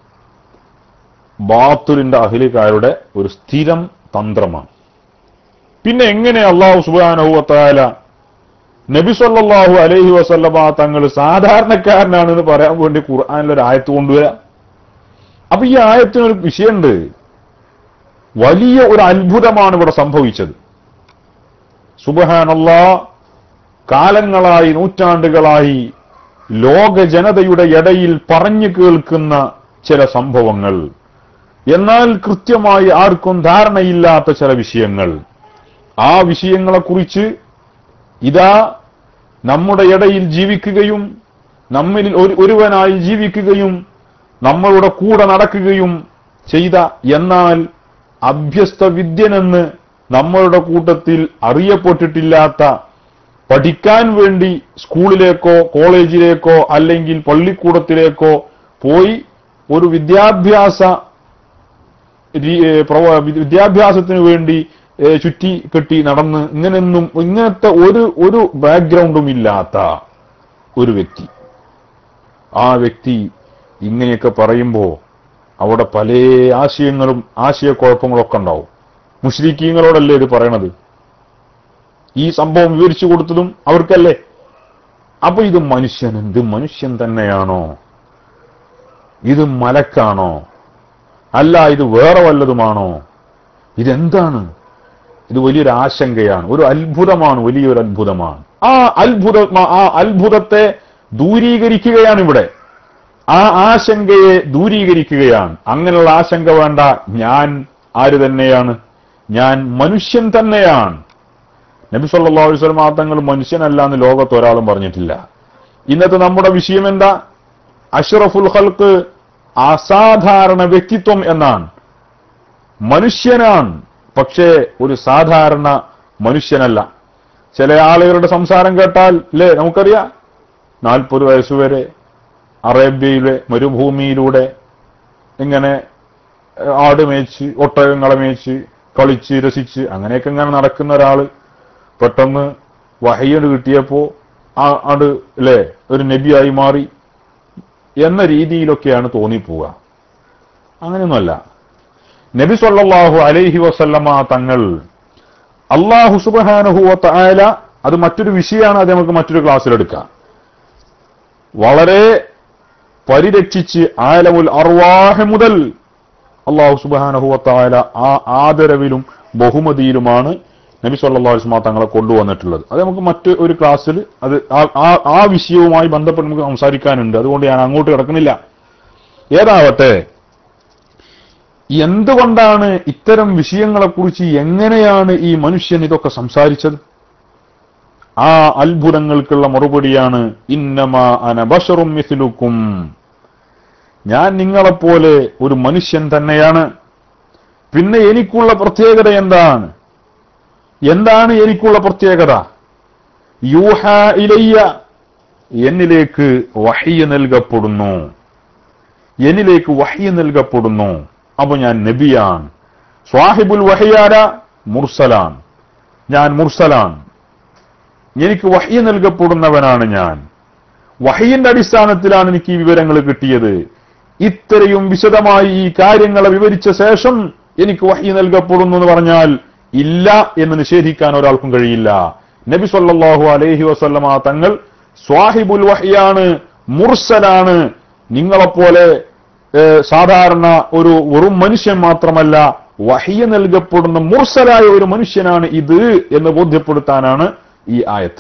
ബാത്തുലിന്റെ അഹിലിക്കാരുടെ ഒരു സ്ഥിരം തന്ത്രമാണ് പിന്നെ എങ്ങനെ അള്ളാഹു സുബാനഹുവത്തായ നബി സല്ലല്ലാഹു അലൈഹി വസല്ലമ തങ്ങൾ സാധാരണക്കാരനാണെന്ന് പറയാൻ വേണ്ടി ഖുർആനിലൊരു ആയത്ത് കൊണ്ടുവരാം അപ്പൊ ഈ ആയത്തിനൊരു വിഷയമുണ്ട് വലിയ ഒരു അത്ഭുതമാണ് ഇവിടെ സംഭവിച്ചത് സുബഹാനല്ലാ കാലങ്ങളായി നൂറ്റാണ്ടുകളായി ലോക ജനതയുടെ ഇടയിൽ പറഞ്ഞു കേൾക്കുന്ന ചില സംഭവങ്ങൾ എന്നാൽ കൃത്യമായി ആർക്കും ധാരണയില്ലാത്ത ചില വിഷയങ്ങൾ ആ വിഷയങ്ങളെക്കുറിച്ച് ഇതാ നമ്മുടെ ഇടയിൽ ജീവിക്കുകയും നമ്മിൽ ഒരു ഒരുവനായി ജീവിക്കുകയും നമ്മളുടെ കൂടെ നടക്കുകയും ചെയ്ത എന്നാൽ അഭ്യസ്ത വിദ്യനെന്ന് നമ്മളുടെ കൂട്ടത്തിൽ അറിയപ്പെട്ടിട്ടില്ലാത്ത പഠിക്കാൻ വേണ്ടി സ്കൂളിലേക്കോ കോളേജിലേക്കോ അല്ലെങ്കിൽ പള്ളിക്കൂടത്തിലേക്കോ പോയി ഒരു വിദ്യാഭ്യാസ രീ- ഏ, പ്രവ- വിദ്യാഭ്യാസത്തിന് വേണ്ടി ഏ, ചുറ്റി കെട്ടി നടന്ന് ഇങ്ങനെയൊന്നും ഇങ്ങനത്തെ ഒരു ഒരു ബാക്ക്ഗ്രൗണ്ടും ഇല്ലാത്ത ഒരു വ്യക്തി ആ വ്യക്തി ഇങ്ങനെയൊക്കെ പറയുമ്പോ അവിടെ പല ആശയങ്ങളും ആശയക്കുഴപ്പങ്ങളൊക്കെ ഉണ്ടാവും മുഷ്രിക്കീങ്ങളോടല്ലേ ഇത് പറയണത് ഈ സംഭവം വിവരിച്ചു കൊടുത്തതും അവർക്കല്ലേ അപ്പൊ ഇത് മനുഷ്യൻ എന്ത് മനുഷ്യൻ തന്നെയാണോ ഇത് മലക്കാണോ അല്ല ഇത് വേറെ വല്ലതുമാണോ ഇതെന്താണ് ഇത് വലിയൊരു ആശങ്കയാണ് ഒരു അത്ഭുതമാണ് വലിയൊരു അത്ഭുതമാണ് ആ അത്ഭുത ആ അത്ഭുതത്തെ ദൂരീകരിക്കുകയാണ് ഇവിടെ ആ ആശങ്കയെ ദൂരീകരിക്കുകയാണ് അങ്ങനെയുള്ള ആശങ്ക വേണ്ട ഞാൻ ആര് തന്നെയാണ് ഞാൻ മനുഷ്യൻ തന്നെയാണ് നബി സല്ലല്ലാഹു അലൈഹി വസല്ലം തങ്ങൾ മനുഷ്യനല്ല എന്ന് ലോകത്ത് ഒരാളും പറഞ്ഞിട്ടില്ല ഇന്നത്തെ നമ്മുടെ വിഷയം എന്താ അഷ്റഫുൽ ഖൽക്ക് അസാധാരണ വ്യക്തിത്വം എന്നാണ് മനുഷ്യനാണ് പക്ഷേ ഒരു സാധാരണ മനുഷ്യനല്ല ചില ആളുകളുടെ സംസാരം കേട്ടാൽ അല്ലേ നമുക്കറിയാം നാൽപ്പത് വയസ്സുവരെ അറേബ്യയിലെ മരുഭൂമിയിലൂടെ ഇങ്ങനെ ഏഹ്, ആട് മേച്ച് ഒട്ടകങ്ങളെ മേച്ച് കളിച്ച് രസിച്ച് അങ്ങനെയൊക്കെ ഇങ്ങനെ നടക്കുന്ന ഒരാള് പെട്ടെന്ന് വഹയ്യട് കിട്ടിയപ്പോ ആ ആട് അല്ലേ ഒരു നബിയായി മാറി എന്ന രീതിയിലൊക്കെയാണ് തോന്നിപ്പോവുക അങ്ങനെയൊന്നുമല്ല നബി സല്ലല്ലാഹു അലൈഹി വസല്ലമ തങ്ങൾ അള്ളാഹു സുബ്ഹാനഹു തആല അത് മറ്റൊരു വിഷയമാണ് അത് നമുക്ക് മറ്റൊരു ക്ലാസ്സിലെടുക്കാം വളരെ പരിരക്ഷിച്ച് ആലമുൽ അർവാഹ് മുതൽ അള്ളാഹു സുബ്ഹാനഹു തആല ആ ആദരവിലും ബഹുമതിയിലുമാണ് നബി സല്ലല്ലാഹു അലൈഹി വസല്ലമ തങ്ങളെ കൊണ്ടുവന്നിട്ടുള്ളത് അത് നമുക്ക് മറ്റ് ഒരു ക്ലാസ്സിൽ അത് ആ- ആ- ആ വിഷയവുമായി ബന്ധപ്പെട്ട് നമുക്ക് സംസാരിക്കാനുണ്ട് അതുകൊണ്ട് ഞാൻ അങ്ങോട്ട് കിടക്കുന്നില്ല ഏതാവട്ടെ എന്തുകൊണ്ടാണ് ഇത്തരം വിഷയങ്ങളെക്കുറിച്ച് എങ്ങനെയാണ് ഈ മനുഷ്യൻ ഇതൊക്കെ സംസാരിച്ചത് ആ അത്ഭുതങ്ങൾക്കുള്ള മറുപടിയാണ് ഇന്നമാ അന ബഷറും മിഥിലുക്കും ഞാൻ നിങ്ങളെപ്പോലെ ഒരു മനുഷ്യൻ തന്നെയാണ് പിന്നെ എനിക്കുള്ള പ്രത്യേകത എന്താണ് എന്താണ് എനിക്കുള്ള പ്രത്യേകത യൂഹ ഇലയ്യ എന്നിലേക്ക് വഹിയ നൽകപ്പെടുന്നു എന്നിലേക്ക് വഹിയ നൽകപ്പെടുന്നു അപ്പൊ ഞാൻ നബിയാൻ സ്വാഹിബുൽ വഹിയാര മുർസലാൻ ഞാൻ മുർസലാൻ എനിക്ക് വഹിയ നൽകപ്പെടുന്നവനാണ് ഞാൻ വഹിയിന്റെ അടിസ്ഥാനത്തിലാണ് എനിക്ക് ഈ വിവരങ്ങൾ കിട്ടിയത് ഇത്രയും വിശദമായി ഈ കാര്യങ്ങളെ വിവരിച്ച ശേഷം എനിക്ക് വഹി നൽകപ്പെടുന്നു എന്ന് പറഞ്ഞാൽ ഇല്ല എന്ന് നിഷേധിക്കാൻ ഒരാൾക്കും കഴിയില്ല നബി സല്ലല്ലാഹു അലൈഹി വസല്ലമ തങ്ങൾ സ്വാഹിബുൽ വഹിയാണ് മുർസലാണ് നിങ്ങളെപ്പോലെ ഏഹ്, സാധാരണ ഒരു വെറും മനുഷ്യൻ മാത്രമല്ല വഹിയ നൽകപ്പെടുന്ന മുർസലായ ഒരു മനുഷ്യനാണ് ഇത് എന്ന് ബോധ്യപ്പെടുത്താനാണ് ഈ ആയത്ത്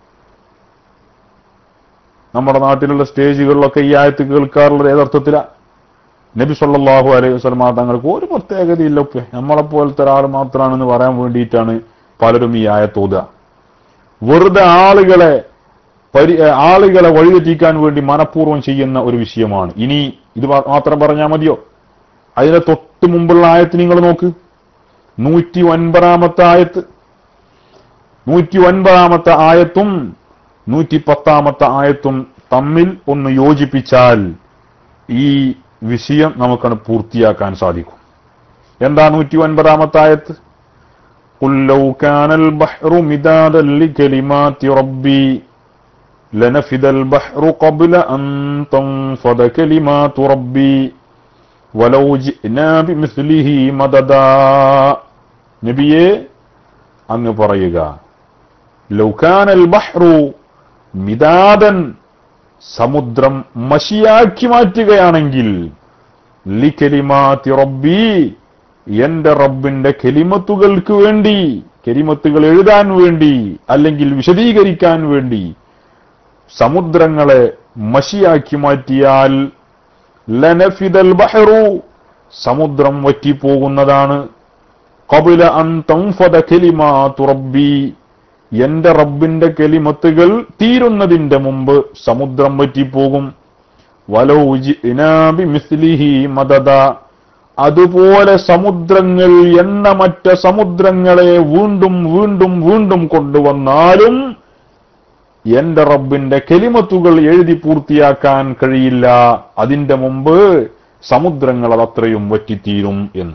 നമ്മുടെ നാട്ടിലുള്ള സ്റ്റേജുകളിലൊക്കെ ഈ ആയത്ത് കേൾക്കാറുള്ളത് ഏതർത്ഥത്തിലാ നബി സല്ലല്ലാഹു അലൈഹി വസല്ലമ തങ്ങൾക്ക് ഒരു പ്രത്യേകതയില്ല ഉപ്പേ നമ്മളെ പോലത്തെ ഒരാൾ മാത്രമാണെന്ന് പറയാൻ വേണ്ടിയിട്ടാണ് പലരും ഈ ആയത്ത് ഓതുക വെറുതെ ആളുകളെ പരി ഏ, ആളുകളെ വഴിതെറ്റിക്കാൻ വേണ്ടി മനഃപൂർവ്വം ചെയ്യുന്ന ഒരു വിഷയമാണ് ഇനി ഇത് മാ- മാത്രം പറഞ്ഞാൽ മതിയോ അതിന് തൊട്ട് മുമ്പുള്ള ആയത്ത് നിങ്ങൾ നോക്ക് നൂറ്റി ഒൻപതാമത്തെ ആയത്ത് നൂറ്റി ഒൻപതാമത്തെ ആയത്തും നൂറ്റി പത്താമത്തെ ആയത്തും തമ്മിൽ ഒന്ന് യോജിപ്പിച്ചാൽ ഈ വിഷയം നമുക്കത് പൂർത്തിയാക്കാൻ സാധിക്കും എന്താ നൂറ്റി ഒൻപതാമത്തെ ആയത്ത് قل لو كان البحر مدادا لكلمات ربي لنفد البحر قبل أن تنفد كلمات ربي ولو جئنا بمثله مددا നബിയെ അങ്ങ് പറയുക ലൗകാനൽ ബഹ്റു മിതാദൻ സമുദ്രം മഷിയാക്കി മാറ്റുകയാണെങ്കിൽ ലിക്കലിമാതി റബ്ബി എന്റെ റബ്ബിന്റെ കെലിമത്തുകൾക്ക് വേണ്ടി കെലിമത്തുകൾ എഴുതാൻ വേണ്ടി അല്ലെങ്കിൽ വിശദീകരിക്കാൻ വേണ്ടി സമുദ്രങ്ങളെ മഷിയാക്കി മാറ്റിയാൽ ലനഫിദൽ ബഹ്റു സമുദ്രം വറ്റിപ്പോകുന്നതാണ് കബുല അൻ തംഫദ കലിമാതു റബ്ബി എന്റെ റബ്ബിന്റെ കെലിമത്തുകൾ തീരുന്നതിന്റെ മുമ്പ് സമുദ്രം വറ്റിപ്പോകും വലൗ ജിഅ്നാ ബിമിസ്ലിഹി മദദ അതുപോലെ സമുദ്രങ്ങൾ എണ്ണമറ്റ സമുദ്രങ്ങളെ വീണ്ടും വീണ്ടും വീണ്ടും കൊണ്ടുവന്നാലും എന്റെ റബ്ബിന്റെ കെലിമത്തുകൾ എഴുതി പൂർത്തിയാക്കാൻ കഴിയില്ല അതിന്റെ മുമ്പ് സമുദ്രങ്ങൾ അതത്രയും വറ്റിത്തീരും എന്ന്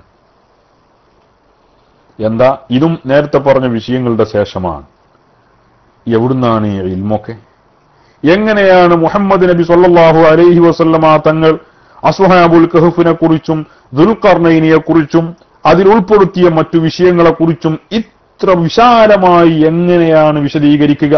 എന്താ ഇതും നേരത്തെ പറഞ്ഞ വിഷയങ്ങളുടെ ശേഷമാണ് എവിടുന്നാണ് ഈ ഇൽമൊക്കെ എങ്ങനെയാണ് മുഹമ്മദ് നബി സല്ലല്ലാഹു അലൈഹി വസല്ലമ തങ്ങൾ അസ്വഹാബുൽ കഹഫിനെ കുറിച്ചും ദുൽഖർണൈനിയെ കുറിച്ചും അതിൽ ഉൾപ്പെടുത്തിയ മറ്റു വിഷയങ്ങളെ കുറിച്ചും ഇത്ര വിശാലമായി എങ്ങനെയാണ് വിശദീകരിക്കുക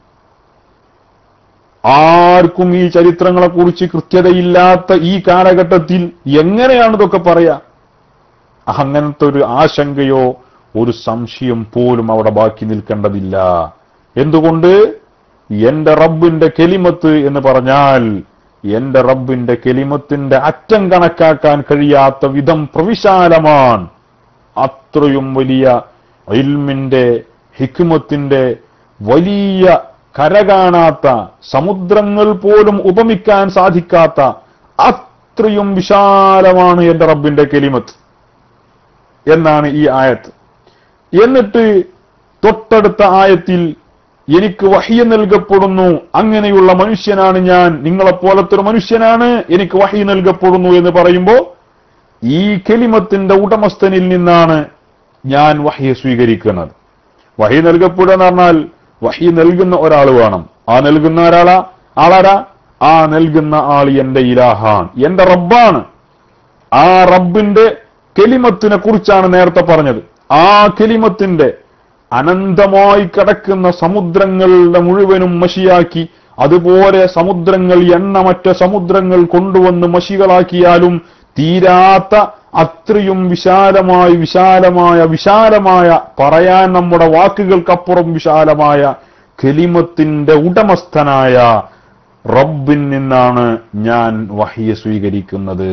ആർക്കും ഈ ചരിത്രങ്ങളെ കുറിച്ച് കൃത്യതയില്ലാത്ത ഈ കാലഘട്ടത്തിൽ എങ്ങനെയാണ് ഇതൊക്കെ പറയാ അങ്ങനത്തെ ഒരു ആശങ്കയോ ഒരു സംശയം പോലും അവിടെ ബാക്കി നിൽക്കേണ്ടതില്ല എന്തുകൊണ്ട് എന്റെ റബ്ബിന്റെ കെലിമത്ത് എന്ന് പറഞ്ഞാൽ എന്റെ റബ്ബിന്റെ കെലിമത്തിന്റെ അറ്റം കണക്കാക്കാൻ കഴിയാത്ത വിധം പ്രവിശാലമാണ് അത്രയും വലിയ ഇൽമിന്റെ ഹിക്മത്തിന്റെ വലിയ കരകാണാത്ത സമുദ്രങ്ങൾ പോലും ഉപമിക്കാൻ സാധിക്കാത്ത അത്രയും വിശാലമാണ് എന്റെ റബ്ബിന്റെ കെലിമത്ത് എന്നാണ് ഈ ആയത്ത് എന്നിട്ട് തൊട്ടടുത്ത ആയത്തിൽ എനിക്ക് വഹിയ നൽകപ്പെടുന്നു അങ്ങനെയുള്ള മനുഷ്യനാണ് ഞാൻ നിങ്ങളെപ്പോലത്തെ ഒരു മനുഷ്യനാണ് എനിക്ക് വഹി നൽകപ്പെടുന്നു എന്ന് പറയുമ്പോൾ ഈ കെലിമത്തിന്റെ ഉടമസ്ഥനിൽ നിന്നാണ് ഞാൻ വഹിയ സ്വീകരിക്കുന്നത് വഹി നൽകപ്പെടുക എന്ന് പറഞ്ഞാൽ വഹി നൽകുന്ന ഒരാൾ വേണം ആ നൽകുന്ന ഒരാളാ ആളാരാ ആ നൽകുന്ന ആൾ എന്റെ ഇലാഹാൻ എന്റെ റബ്ബാണ് ആ റബ്ബിന്റെ കെലിമത്തിനെ കുറിച്ചാണ് നേരത്തെ പറഞ്ഞത് ആ കെലിമത്തിന്റെ അനന്തമായി കിടക്കുന്ന സമുദ്രങ്ങളുടെ മുഴുവനും മഷിയാക്കി അതുപോലെ സമുദ്രങ്ങൾ എണ്ണമറ്റ സമുദ്രങ്ങൾ കൊണ്ടുവന്ന് മഷികളാക്കിയാലും തീരാത്ത അത്രയും വിശാലമായി വിശാലമായ വിശാലമായ പറയാൻ നമ്മുടെ വാക്കുകൾക്കപ്പുറം വിശാലമായ കെലിമത്തിന്റെ ഉടമസ്ഥനായ റബ്ബിൽ നിന്നാണ് ഞാൻ വഹിയ സ്വീകരിക്കുന്നത്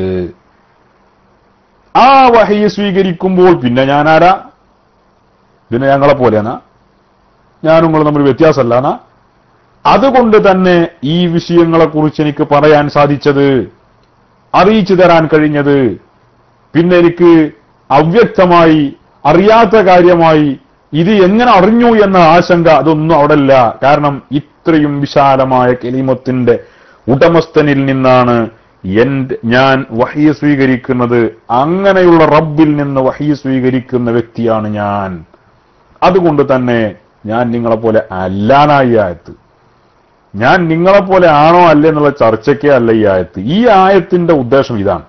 ആ വഹിയ സ്വീകരിക്കുമ്പോൾ പിന്നെ ഞാൻ ആരാ പിന്നെ ഞങ്ങളെ പോലെയാണ് ഞാനും നിങ്ങൾ തമ്മിൽ വ്യത്യാസമല്ലാന്നാ അതുകൊണ്ട് തന്നെ ഈ വിഷയങ്ങളെ കുറിച്ച് എനിക്ക് പറയാൻ സാധിച്ചത് അറിയിച്ചു തരാൻ കഴിഞ്ഞത് പിന്നെ എനിക്ക് അവ്യക്തമായി അറിയാത്ത കാര്യമായി ഇത് എങ്ങനെ അറിഞ്ഞു എന്ന ആശങ്ക അതൊന്നും അവിടെ ഇല്ല കാരണം ഇത്രയും വിശാലമായ കെലിമത്തിന്റെ ഉടമസ്ഥനിൽ നിന്നാണ് എന്റെ ഞാൻ വഹിയ സ്വീകരിക്കുന്നത് അങ്ങനെയുള്ള റബ്ബിൽ നിന്ന് വഹിയ സ്വീകരിക്കുന്ന വ്യക്തിയാണ് ഞാൻ അതുകൊണ്ട് തന്നെ ഞാൻ നിങ്ങളെ പോലെ അല്ലാനായി ആയത്ത് ഞാൻ നിങ്ങളെ പോലെ ആണോ അല്ലേ എന്നുള്ള ചർച്ചയ്ക്കേ അല്ല ഈ ആയത്ത് ഈ ആയത്തിന്റെ ഉദ്ദേശം ഇതാണ്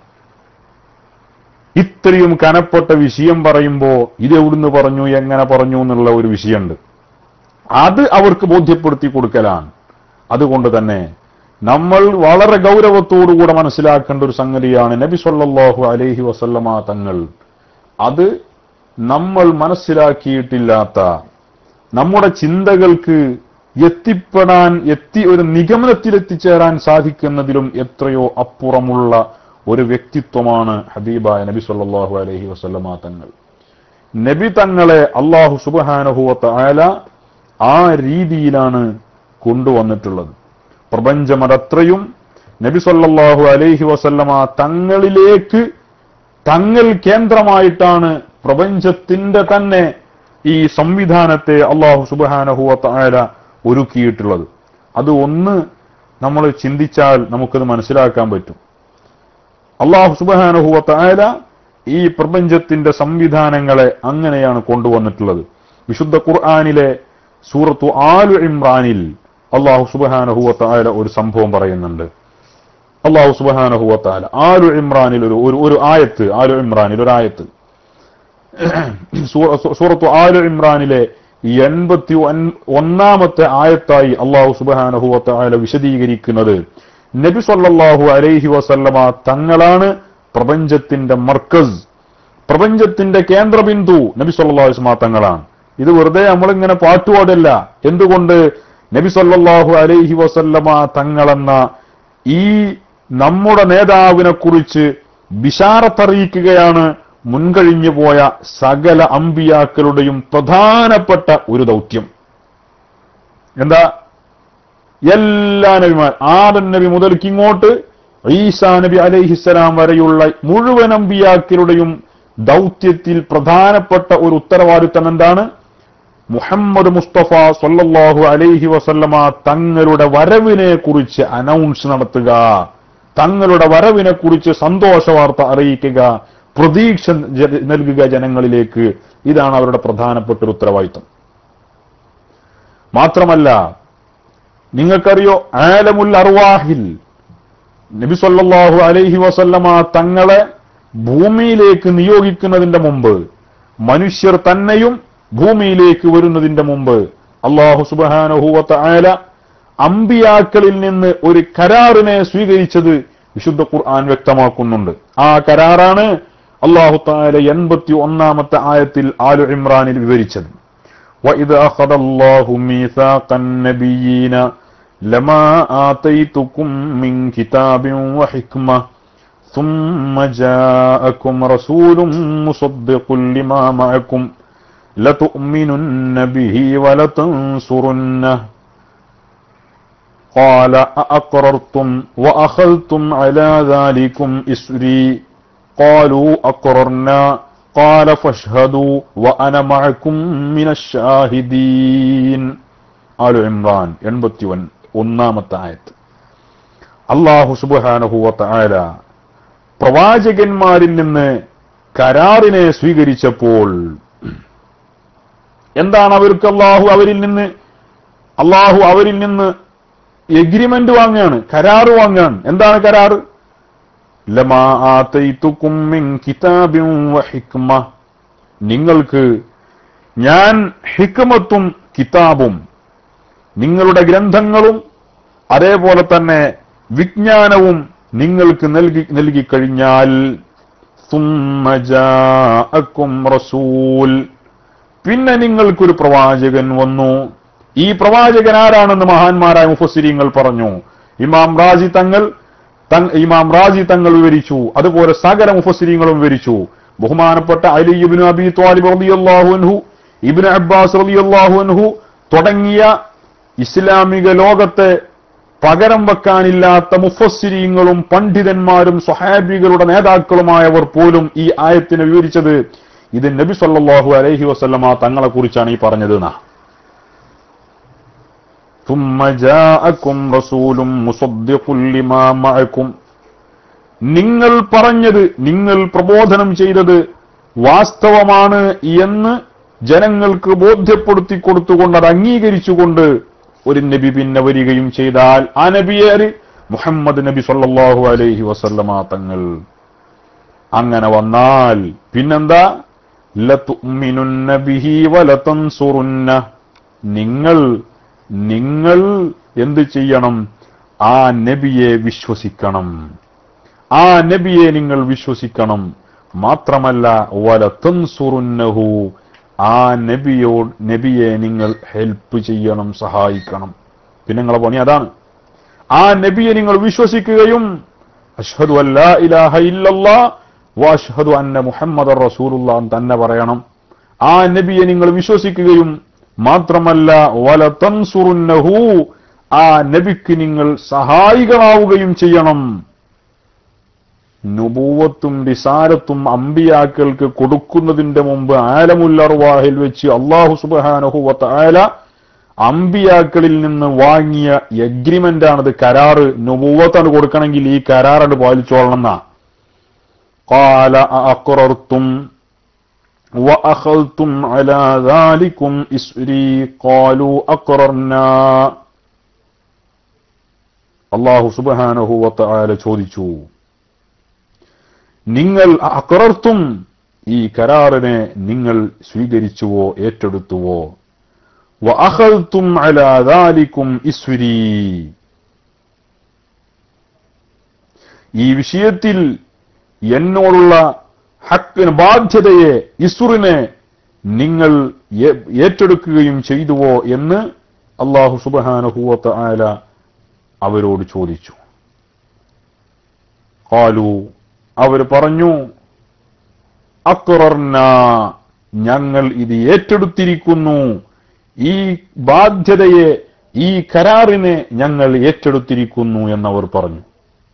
ഇത്രയും കനപ്പെട്ട വിഷയം പറയുമ്പോ ഇത് എവിടുന്ന് പറഞ്ഞു എങ്ങനെ പറഞ്ഞു എന്നുള്ള ഒരു വിഷയമുണ്ട് അത് അവർക്ക് ബോധ്യപ്പെടുത്തി കൊടുക്കലാണ് അതുകൊണ്ട് തന്നെ നമ്മൾ വളരെ ഗൗരവത്തോടുകൂടെ മനസ്സിലാക്കേണ്ട ഒരു സംഗതിയാണ് നബി സല്ലല്ലാഹു അലൈഹി വസല്ലമ തങ്ങൾ അത് നമ്മൾ മനസ്സിലാക്കിയിട്ടില്ലാത്ത നമ്മുടെ ചിന്തകൾക്ക് എത്തിപ്പെടാൻ എത്തി ഒരു നിഗമനത്തിലെത്തിച്ചേരാൻ സാധിക്കുന്നതിലും എത്രയോ അപ്പുറമുള്ള ഒരു വ്യക്തിത്വമാണ് ഹബീബായ നബി സല്ലല്ലാഹു അലൈഹി വസല്ലമ തങ്ങൾ നബി തങ്ങളെ അള്ളാഹു സുബഹാനഹുവത്ത ആല ആ രീതിയിലാണ് കൊണ്ടുവന്നിട്ടുള്ളത് പ്രപഞ്ചമതത്രയും നബി സല്ലല്ലാഹു അലൈഹി വസല്ലമ തങ്ങളിലേക്ക് തങ്ങൾ കേന്ദ്രമായിട്ടാണ് പ്രപഞ്ചത്തിന്റെ തന്നെ ഈ സംവിധാനത്തെ അള്ളാഹു സുബഹാനഹുവത്ത ആല ഒരുക്കിയിട്ടുള്ളത് അത് ഒന്ന് നമ്മൾ ചിന്തിച്ചാൽ നമുക്കത് മനസ്സിലാക്കാൻ പറ്റും അള്ളാഹു സുബഹാനഹുവത്ത ആല ഈ പ്രപഞ്ചത്തിന്റെ സംവിധാനങ്ങളെ അങ്ങനെയാണ് കൊണ്ടുവന്നിട്ടുള്ളത് വിശുദ്ധ ഖുർആാനിലെ സൂറത്തു ആലു ഇമ്രാനിൽ അള്ളാഹു സുബഹാനഹുവത്ത ആല ഒരു സംഭവം പറയുന്നുണ്ട് അള്ളാഹു സുബഹാനഹുവത്ത ആല ആലു ഇമ്രാനിൽ ഒരു ഒരു ഒരു ആയത്ത് ആലു ഇമ്രാനിൽ ഒരു ആയത്ത് സൂറ- സൂറത്തു ആലു ഇമ്രാനിലെ എൺപത്തി ഒൻ- ഒന്നാമത്തെ ആയത്തായി അള്ളാഹു സുബഹാനഹുവത്ത ആല വിശദീകരിക്കുന്നത് നബി സല്ലല്ലാഹു അലൈഹി വസല്ലമ തങ്ങളാണ് പ്രപഞ്ചത്തിന്റെ മർക്കസ് പ്രപഞ്ചത്തിന്റെ കേന്ദ്രബിന്ദു നബി സല്ലല്ലാഹു അലൈഹി വസല്ലമ തങ്ങളാണ് ഇത് വെറുതെ നമ്മളിങ്ങനെ പാട്ടുപാടല്ല എന്തുകൊണ്ട് നബി സല്ലല്ലാഹു അലൈഹി വസല്ലമ തങ്ങളെന്ന ഈ നമ്മുടെ നേതാവിനെ കുറിച്ച് ബിഷാറത്തറിയിക്കുകയാണ് മുൻകഴിഞ്ഞു പോയ സകല അമ്പിയാക്കളുടെയും പ്രധാനപ്പെട്ട ഒരു ദൗത്യം എന്താ എല്ലാ നബിമാർ ആദൻ നബി മുതൽക്ക് ഇങ്ങോട്ട് ഈസാ നബി അലൈഹിസ്സലാം വരെയുള്ള മുഴുവൻ അമ്പിയാക്കളുടെയും ദൗത്യത്തിൽ പ്രധാനപ്പെട്ട ഒരു ഉത്തരവാദിത്തം എന്താണ് മുഹമ്മദ് മുസ്തഫ സല്ലല്ലാഹു അലൈഹി വസല്ലമ തങ്ങളുടെ വരവിനെ കുറിച്ച് അനൗൺസ് നടത്തുക തങ്ങളുടെ വരവിനെ കുറിച്ച് സന്തോഷ വാർത്ത അറിയിക്കുക പ്രതീക്ഷ ജ- നൽകുക ജനങ്ങളിലേക്ക് ഇതാണ് അവരുടെ പ്രധാനപ്പെട്ട ഒരു ഉത്തരവാദിത്തം മാത്രമല്ല നിങ്ങൾക്കറിയോ ആലമുൽ അർവാഹിൽ നബി സല്ലല്ലാഹു അലൈഹി വസല്ലമ തങ്ങളെ ഭൂമിയിലേക്ക് നിയോഗിക്കുന്നതിന്റെ മുമ്പ് മനുഷ്യർ തന്നെയും ഭൂമിയിലേക്ക് വരുന്നതിന്റെ മുമ്പ് അള്ളാഹു സുബാനഹുവത്ത ആല അമ്പിയാക്കളിൽ നിന്ന് ഒരു കരാറിനെ സ്വീകരിച്ചത് വിശുദ്ധ ഖുർആൻ വ്യക്തമാക്കുന്നുണ്ട് ആ കരാറാണ് അള്ളാഹു താല എൺപത്തി ഒന്നാമത്തെ ആയത്തിൽ ആലു ഇമ്രാനിൽ വിവരിച്ചത് وإذ أخذ الله ميثاق النبيين لما آتيتكم من كتاب وحكمة ثم جاءكم رسول مصدق لما معكم لتؤمنن به ولتنصرنه قال أأقررتم وأخذتم على ذلكم إسري قالوا أقررنا قال فاشهدوا وأنا معكم من الشاهدين ആലു ഇമ്രാൻ എൺപത്തി ഒൻ ഒന്നാമത്തെ ആയത്ത് അള്ളാഹു സുബാനഹുവ താര പ്രവാചകന്മാരിൽ നിന്ന് കരാറിനെ സ്വീകരിച്ചപ്പോൾ എന്താണ് അവർക്ക് അള്ളാഹു അവരിൽ നിന്ന് അള്ളാഹു അവരിൽ നിന്ന് എഗ്രിമെന്റ് വാങ്ങുകയാണ് കരാറ് വാങ്ങുകയാണ് എന്താണ് കരാറ് ലമാ ആതൈതുക്കും മിൻ കിതാബിൻ വഹിക്മ നിങ്ങൾക്ക് ഞാൻ ഹിക്മത്തും കിതാബും നിങ്ങളുടെ ഗ്രന്ഥങ്ങളും അതേപോലെ തന്നെ വിജ്ഞാനവും നിങ്ങൾക്ക് നൽകി നൽകിക്കഴിഞ്ഞാൽ സുമ്മ ജാഅക്കും റസൂൽ പിന്നെ നിങ്ങൾക്കൊരു പ്രവാചകൻ വന്നു ഈ പ്രവാചകൻ ആരാണെന്ന് മഹാന്മാരായ മുഫസ്സിരിങ്ങൾ പറഞ്ഞു ഇമാം റാജി തങ്ങൾ തങ്- ഇമാം റാജി തങ്ങൾ വിവരിച്ചു അതുപോലെ സകല മുഫസ്സിരിങ്ങളും വിവരിച്ചു ബഹുമാനപ്പെട്ട അലി ഇബ്നു അബി ത്വാലിബ് റളിയല്ലാഹു അൻഹു ഇബ്നു അബ്ബാസ് റളിയല്ലാഹു അൻഹു തുടങ്ങിയ ഇസ്ലാമിക ലോകത്തെ പകരം വെക്കാനില്ലാത്ത മുഫസ്സിരിങ്ങളും പണ്ഡിതന്മാരും സ്വഹാബികളുടെ നേതാക്കളുമായവർ പോലും ഈ ആയത്തിനെ വിവരിച്ചത് ഇത് നബി സല്ലല്ലാഹു അലൈഹി വസല്ലമ തങ്ങളെ കുറിച്ചാണ് ഈ പറഞ്ഞത് എന്നാ ثم جاءكم رسول مصدق لما معكم നിങ്ങൾ പറഞ്ഞത് നിങ്ങൾ പ്രബോധനം ചെയ്തത് വാസ്തവമാണ് എന്ന് ജനങ്ങൾക്ക് ബോധ്യപ്പെടുത്തി കൊടുത്തുകൊണ്ട് അത് അംഗീകരിച്ചുകൊണ്ട് ഒരു നബി പിന്നെ വരികയും ചെയ്താൽ ആ നബിയാര് മുഹമ്മദ് നബി സല്ലല്ലാഹു അലൈഹി വസല്ലമ തങ്ങൾ അങ്ങനെ വന്നാൽ പിന്നെന്താ ലതുഅ്മിനുന്ന ബിഹി വലതൻസുറുന്ന നിങ്ങൾ നിങ്ങൾ എന്ത് ചെയ്യണം ആ നബിയെ വിശ്വസിക്കണം ആ നബിയെ നിങ്ങൾ വിശ്വസിക്കണം മാത്രമല്ല വലതൻസുറുന്നഹു ആ നബിയോ നബിയെ നിങ്ങൾ ഹെൽപ്പ് ചെയ്യണം സഹായിക്കണം പിന്നെ നിങ്ങളെ പണി അതാണ് ആ നബിയെ നിങ്ങൾ വിശ്വസിക്കുകയും അഷ്ഹദു അല്ലാ ഇലാഹ ഇല്ലല്ലാ വഅഷ്ഹദു അന്ന മുഹമ്മദ് റസൂലുള്ള എന്ന് തന്നെ പറയണം ആ നബിയെ നിങ്ങൾ വിശ്വസിക്കുകയും മാത്രമല്ല വല തൻസുറുന്നഹു ആ നബിക്ക് നിങ്ങൾ സഹായികളാവുകയും ചെയ്യണം നുബൂവത്തും റിസാലത്തും അമ്പിയാക്കൾക്ക് കൊടുക്കുന്നതിന്റെ മുമ്പ് ആലമുല്ലർവാഹിൽ വെച്ച് അള്ളാഹു സുബാനഹുവത്ത് ആല അമ്പിയാക്കളിൽ നിന്ന് വാങ്ങിയ എഗ്രിമെന്റ് ആണത് കരാറ് നുബൂവത്താണ് കൊടുക്കണമെങ്കിൽ ഈ കരാറാണ് പാലിച്ചോളണം എന്നാ قال أأقررتم وأخذتم على ذلكم إسري قالوا أقررنا അള്ളാഹു സുബാനഹു വത്തആല ചോദിച്ചു നിങ്ങൾ അക്രർത്തും ഈ കരാറിനെ നിങ്ങൾ സ്വീകരിച്ചുവോ ഏറ്റെടുത്തുവോ വഅഖൽതും അലാ ദാലികും ഇസ്രി ഈ വിഷയത്തിൽ എന്നോടുള്ള ഹക്കിന് ബാധ്യതയെ ഇസുറിനെ നിങ്ങൾ ഏ- ഏറ്റെടുക്കുകയും ചെയ്തുവോ എന്ന് അള്ളാഹു സുബാനഹുവത്ത ആല അവരോട് ചോദിച്ചു കാലു അവർ പറഞ്ഞു അക്റർന ഞങ്ങൾ ഇത് ഏറ്റെടുത്തിരിക്കുന്നു ഈ ബാധ്യതയെ ഈ കരാറിനെ ഞങ്ങൾ ഏറ്റെടുത്തിരിക്കുന്നു എന്നവർ പറഞ്ഞു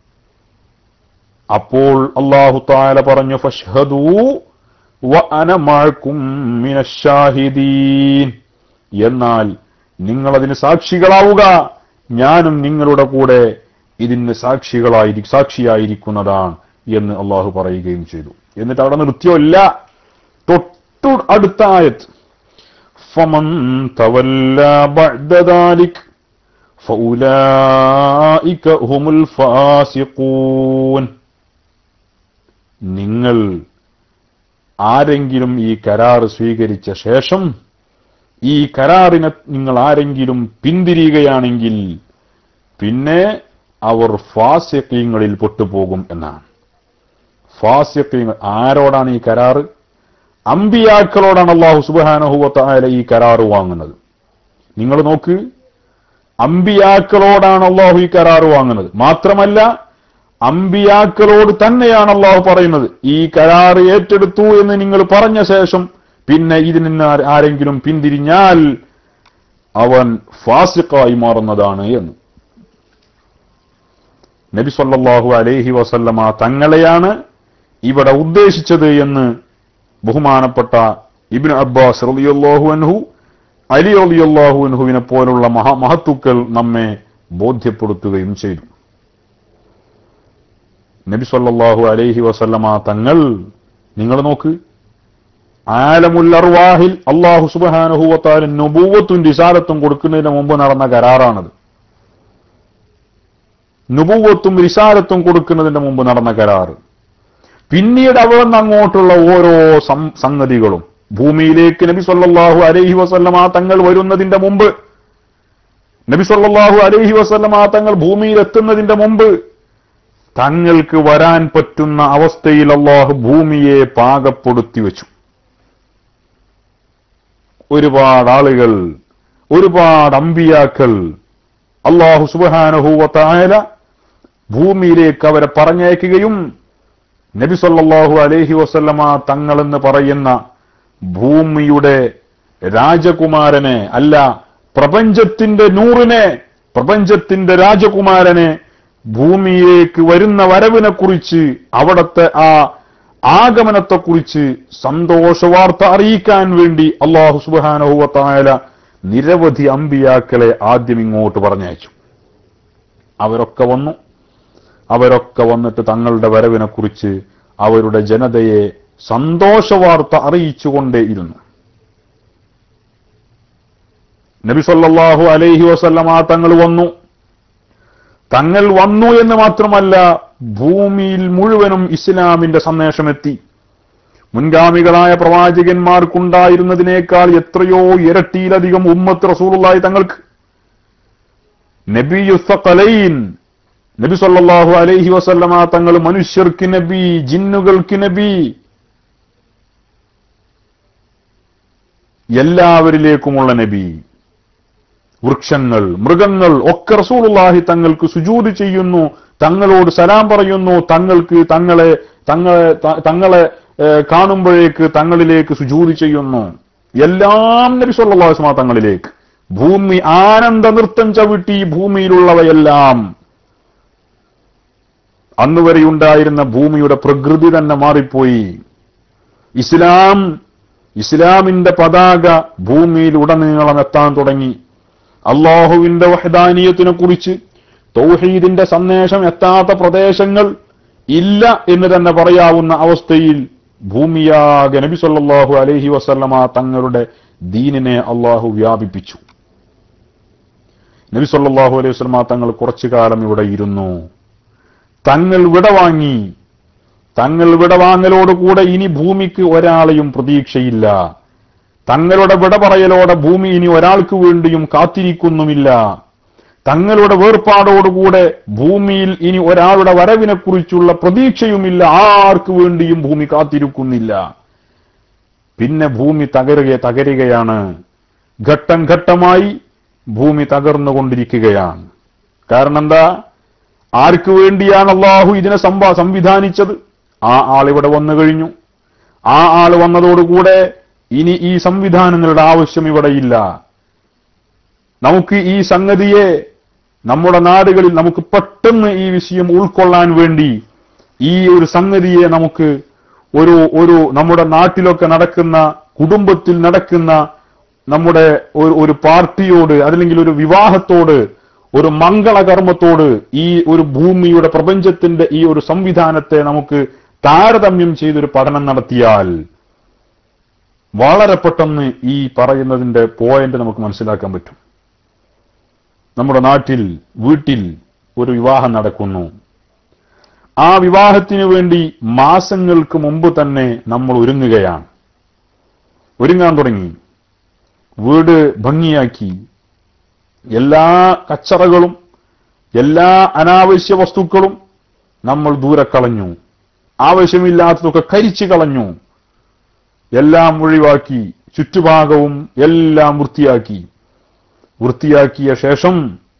അപ്പോൾ അള്ളാഹു താല പറഞ്ഞു ഫഷ്ഹദൂ വഅന മഅക്കും മിനശ്ശാഹിദീൻ എന്നാൽ നിങ്ങൾ അതിന് സാക്ഷികളാവുക ഞാനും നിങ്ങളുടെ കൂടെ ഇതിന് സാക്ഷികളായി സാക്ഷിയായിരിക്കുന്നതാണ് എന്ന് അള്ളാഹു പറയുകയും ചെയ്തു എന്നിട്ട് അവിടെ നിർത്തിയല്ല തൊട്ടു അടുത്ത ആയത്ത് فمن تولى بعد ذلك فأولئك هم الفاسقون നിങ്ങൾ ആരെങ്കിലും ഈ കരാർ സ്വീകരിച്ച ശേഷം ഈ കരാറിനെ നിങ്ങൾ ആരെങ്കിലും പിന്തിരിയുകയാണെങ്കിൽ പിന്നെ അവർ ഫാസ്യക്കീങ്ങളിൽ പെട്ടുപോകും എന്നാണ് ഫാസ്യക്കീങ്ങൾ ആരോടാണ് ഈ കരാറ് അമ്പിയാക്കളോടാണ് അള്ളാഹു സുബാനഹുവത്തായ ഈ കരാറ് വാങ്ങുന്നത് നിങ്ങൾ നോക്ക് അമ്പിയാക്കളോടാണ് അള്ളാഹു ഈ കരാറ് വാങ്ങുന്നത് മാത്രമല്ല അമ്പിയാക്കളോട് തന്നെയാണ് അള്ളാഹു പറയുന്നത് ഈ കരാറ് ഏറ്റെടുത്തു എന്ന് നിങ്ങൾ പറഞ്ഞ ശേഷം പിന്നെ ഇതിൽ നിന്ന് ആര- ആരെങ്കിലും പിന്തിരിഞ്ഞാൽ അവൻ ഫാസിഖായി മാറുന്നതാണ് എന്ന് നബി സല്ലല്ലാഹു അലൈഹി വസല്ലമ തങ്ങളെയാണ് ഇവിടെ ഉദ്ദേശിച്ചത് എന്ന് ബഹുമാനപ്പെട്ട ഇബ്നു അബ്ബാസ് റളിയല്ലാഹു അൻഹു അലി റളിയല്ലാഹു അൻഹുവിനെ പോലുള്ള മഹാ മഹത്തുക്കൾ നമ്മെ ബോധ്യപ്പെടുത്തുകയും ചെയ്തു നബി സല്ലല്ലാഹു അലൈഹി വസല്ലമ തങ്ങൾ നിങ്ങൾ നോക്ക് ആലമുൽ അർവാഹിൽ അള്ളാഹു സുബ്ഹാനഹു വതആല നുബൂവത്തും റിസാലത്തും കൊടുക്കുന്നതിന് മുമ്പ് നടന്ന കരാറാണത് നുബൂവത്തും റിസാലത്തും കൊടുക്കുന്നതിന്റെ മുമ്പ് നടന്ന കരാറ് പിന്നീട് അവിടെ നിന്ന് അങ്ങോട്ടുള്ള ഓരോ സം- സംഗതികളും ഭൂമിയിലേക്ക് നബി സല്ലല്ലാഹു അലൈഹി വസല്ലമ തങ്ങൾ വരുന്നതിന്റെ മുമ്പ് നബി സല്ലല്ലാഹു അലൈഹി വസല്ലമ തങ്ങൾ ഭൂമിയിൽ എത്തുന്നതിന്റെ മുമ്പ് തങ്ങൾക്ക് വരാൻ പറ്റുന്ന അവസ്ഥയിൽ അള്ളാഹു ഭൂമിയെ പാകപ്പെടുത്തി വെച്ചു ഒരുപാട് ആളുകൾ ഒരുപാട് അമ്പിയാക്കൾ അള്ളാഹു സുബാനഹൂവത്തായ ഭൂമിയിലേക്ക് അവരെ പറഞ്ഞയക്കുകയും നബി സല്ലല്ലാഹു അലൈഹി വസല്ലമ തങ്ങളെന്ന് പറയുന്ന ഭൂമിയുടെ രാജകുമാരനെ അല്ല പ്രപഞ്ചത്തിന്റെ നൂറിനെ പ്രപഞ്ചത്തിന്റെ രാജകുമാരനെ ഭൂമിയിലേക്ക് വരുന്ന വരവിനെ കുറിച്ച് അവിടത്തെ ആ ആഗമനത്തെക്കുറിച്ച് സന്തോഷവാർത്ത അറിയിക്കാൻ വേണ്ടി അള്ളാഹു സുബാനഹുവത്തായ നിരവധി അമ്പിയാക്കളെ ആദ്യം ഇങ്ങോട്ട് പറഞ്ഞയച്ചു അവരൊക്കെ വന്നു അവരൊക്കെ വന്നിട്ട് തങ്ങളുടെ വരവിനെ കുറിച്ച് അവരുടെ ജനതയെ സന്തോഷവാർത്ത അറിയിച്ചുകൊണ്ടേയിരുന്നു നബി സല്ലല്ലാഹു അലൈഹി വസല്ലമ തങ്ങൾ വന്നു തങ്ങൾ വന്നു എന്ന് മാത്രമല്ല ഭൂമിയിൽ മുഴുവനും ഇസ്ലാമിന്റെ സന്ദേശമെത്തി മുൻഗാമികളായ പ്രവാചകന്മാർക്കുണ്ടായിരുന്നതിനേക്കാൾ എത്രയോ ഇരട്ടിയിലധികം ഉമ്മത്ത് റസൂലുള്ളാഹി തങ്ങൾക്ക് നബിയുസ്തഖലൈൻ നബി സല്ലല്ലാഹു അലൈഹി വസല്ലമ തങ്ങൾ മനുഷ്യർക്ക് നബി ജിന്നുകൾക്ക് നബി എല്ലാവരിലേക്കുമുള്ള നബി വൃക്ഷങ്ങൾ മൃഗങ്ങൾ ഒക്കെ റസൂലുള്ളാഹി തങ്ങൾക്ക് സുജൂദ് ചെയ്യുന്നു തങ്ങളോട് സലാം പറയുന്നു തങ്ങൾക്ക് തങ്ങളെ തങ്ങളെ ത- തങ്ങളെ ഏഹ്, കാണുമ്പോഴേക്ക് തങ്ങളിലേക്ക് സുജൂദ് ചെയ്യുന്നു എല്ലാം നബി സല്ലല്ലാഹു അലൈഹി വസല്ലമ തങ്ങളിലേക്ക് ഭൂമി ആനന്ദ നൃത്തം ചവിട്ടി ഭൂമിയിലുള്ളവയെല്ലാം അന്ന് വരെയുണ്ടായിരുന്ന ഭൂമിയുടെ പ്രകൃതി തന്നെ മാറിപ്പോയി ഇസ്ലാം ഇസ്ലാമിന്റെ പതാക ഭൂമിയിൽ ഉടനീളം എത്താൻ തുടങ്ങി അള്ളാഹുവിന്റെ വഹദാനീയത്തിനെ കുറിച്ച് തൗഹീദിന്റെ സന്ദേശം എത്താത്ത പ്രദേശങ്ങൾ ഇല്ല എന്ന് തന്നെ പറയാവുന്ന അവസ്ഥയിൽ ഭൂമിയാകെ നബി സല്ലല്ലാഹു അലൈഹി വസല്ലമ തങ്ങളുടെ ദീനിനെ അള്ളാഹു വ്യാപിപ്പിച്ചു നബി സല്ലല്ലാഹു അലൈഹി വസല്ലമ തങ്ങൾ കുറച്ചു കാലം ഇവിടെ ഇരുന്നു തങ്ങൾ വിടവാങ്ങി തങ്ങൾ വിടവാങ്ങലോടുകൂടെ ഇനി ഭൂമിക്ക് ഒരാളെയും പ്രതീക്ഷയില്ല തങ്ങളുടെ വിട പറയലോടെ ഭൂമി ഇനി ഒരാൾക്ക് വേണ്ടിയും കാത്തിരിക്കുന്നുമില്ല തങ്ങളുടെ വേർപാടോടുകൂടെ ഭൂമിയിൽ ഇനി ഒരാളുടെ വരവിനെ കുറിച്ചുള്ള പ്രതീക്ഷയുമില്ല ആർക്ക് വേണ്ടിയും ഭൂമി കാത്തിരിക്കുന്നില്ല പിന്നെ ഭൂമി തകരുക തകരുകയാണ് ഘട്ടം ഘട്ടമായി ഭൂമി തകർന്നുകൊണ്ടിരിക്കുകയാണ് കാരണം എന്താ ആർക്ക് വേണ്ടിയാണ് അള്ളാഹു ഇതിനെ സംവാ സംവിധാനിച്ചത് ആ ആൾ ഇവിടെ വന്നു കഴിഞ്ഞു ആ ആൾ വന്നതോടുകൂടെ ഇനി ഈ സംവിധാനങ്ങളുടെ ആവശ്യം ഇവിടെയില്ല നമുക്ക് ഈ സംഗതിയെ നമ്മുടെ നാടുകളിൽ നമുക്ക് പെട്ടെന്ന് ഈ വിഷയം ഉൾക്കൊള്ളാൻ വേണ്ടി ഈ ഒരു സംഗതിയെ നമുക്ക് ഒരു ഒരു നമ്മുടെ നാട്ടിലൊക്കെ നടക്കുന്ന കുടുംബത്തിൽ നടക്കുന്ന നമ്മുടെ ഒരു ഒരു പാർട്ടിയോട് അതല്ലെങ്കിൽ ഒരു വിവാഹത്തോട് ഒരു മംഗളകർമ്മത്തോട് ഈ ഒരു ഭൂമിയുടെ പ്രപഞ്ചത്തിന്റെ ഈ ഒരു സംവിധാനത്തെ നമുക്ക് താരതമ്യം ചെയ്തൊരു പഠനം നടത്തിയാൽ വളരെ പെട്ടെന്ന് ഈ പറയുന്നതിന്റെ പോയിന്റ് നമുക്ക് മനസ്സിലാക്കാൻ പറ്റും നമ്മുടെ നാട്ടിൽ വീട്ടിൽ ഒരു വിവാഹം നടക്കുന്നു ആ വിവാഹത്തിനു വേണ്ടി മാസങ്ങൾക്ക് മുമ്പ് തന്നെ നമ്മൾ ഒരുങ്ങുകയാണ് ഒരുങ്ങാൻ തുടങ്ങി വീട് ഭംഗിയാക്കി എല്ലാ കച്ചറകളും എല്ലാ അനാവശ്യ വസ്തുക്കളും നമ്മൾ ദൂരെ കളഞ്ഞു ആവശ്യമില്ലാത്തതൊക്കെ കരിച്ചു കളഞ്ഞു എല്ലാം ഒഴിവാക്കി ചുറ്റുഭാഗവും എല്ലാം വൃത്തിയാക്കി വൃത്തിയാക്കിയ ശേഷം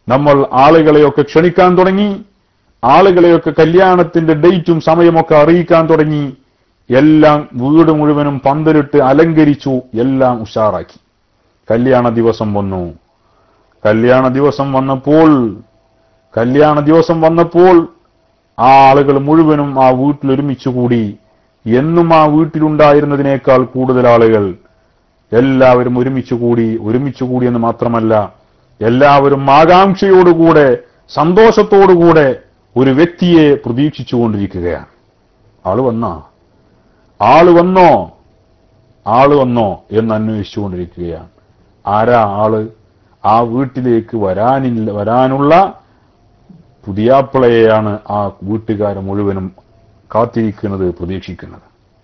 നമ്മൾ ആളുകളെയൊക്കെ ക്ഷണിക്കാൻ തുടങ്ങി ആളുകളെയൊക്കെ കല്യാണത്തിന്റെ ഡേറ്റും സമയമൊക്കെ അറിയിക്കാൻ തുടങ്ങി എല്ലാം വീട് മുഴുവനും പന്തലിട്ട് അലങ്കരിച്ചു എല്ലാം ഉഷാറാക്കി കല്യാണ ദിവസം വന്നു കല്യാണ ദിവസം വന്നപ്പോൾ കല്യാണ ദിവസം വന്നപ്പോൾ ആ ആളുകൾ മുഴുവനും ആ വീട്ടിൽ ഒരുമിച്ച് കൂടി എന്നും ആ വീട്ടിലുണ്ടായിരുന്നതിനേക്കാൾ കൂടുതൽ ആളുകൾ എല്ലാവരും ഒരുമിച്ച് കൂടി ഒരുമിച്ച് കൂടി എന്ന് മാത്രമല്ല എല്ലാവരും ആകാംക്ഷയോടുകൂടെ സന്തോഷത്തോടുകൂടെ ഒരു വ്യക്തിയെ പ്രതീക്ഷിച്ചുകൊണ്ടിരിക്കുകയാണ് ആള് വന്നാ ആള് വന്നോ ആള് വന്നോ എന്ന് അന്വേഷിച്ചുകൊണ്ടിരിക്കുകയാണ് ആരാ ആള് ആ വീട്ടിലേക്ക് വരാനില്ല വരാനുള്ള പുതിയാപ്പിളയെയാണ് ആ വീട്ടുകാർ മുഴുവനും കാത്തിരിക്കുന്നത് പ്രതീക്ഷിക്കുന്നത്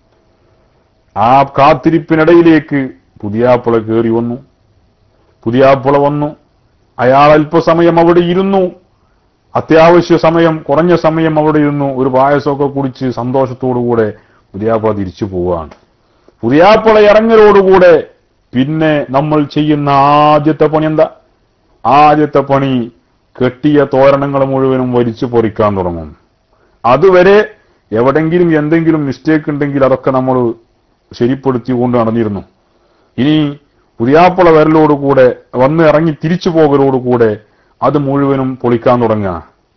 ആ കാത്തിരിപ്പിനിടയിലേക്ക് പുതിയാപ്പിള കയറി വന്നു പുതിയാപ്പിള വന്നു അയാൾ അല്പസമയം അവിടെ ഇരുന്നു അത്യാവശ്യ സമയം കുറഞ്ഞ സമയം അവിടെ ഇരുന്നു ഒരു പായസമൊക്കെ കുടിച്ച് സന്തോഷത്തോടുകൂടെ പുതിയാപ്പിള തിരിച്ചു പോവുകയാണ് പുതിയാപ്പിള ഇറങ്ങലോടുകൂടെ പിന്നെ നമ്മൾ ചെയ്യുന്ന ആദ്യത്തെ പണി എന്താ ആദ്യത്തെ പണി കെട്ടിയ തോരണങ്ങൾ മുഴുവനും വലിച്ചു പൊറിക്കാൻ തുടങ്ങും അതുവരെ എവിടെങ്കിലും എന്തെങ്കിലും മിസ്റ്റേക്ക് ഉണ്ടെങ്കിൽ അതൊക്കെ നമ്മൾ ശരിപ്പെടുത്തിക്കൊണ്ട് നടന്നിരുന്നു ഇനി പുതിയാപ്പള വരലോടുകൂടെ വന്ന് ഇറങ്ങി തിരിച്ചു പോകലോടുകൂടെ അത് മുഴുവനും പൊളിക്കാൻ തുടങ്ങുക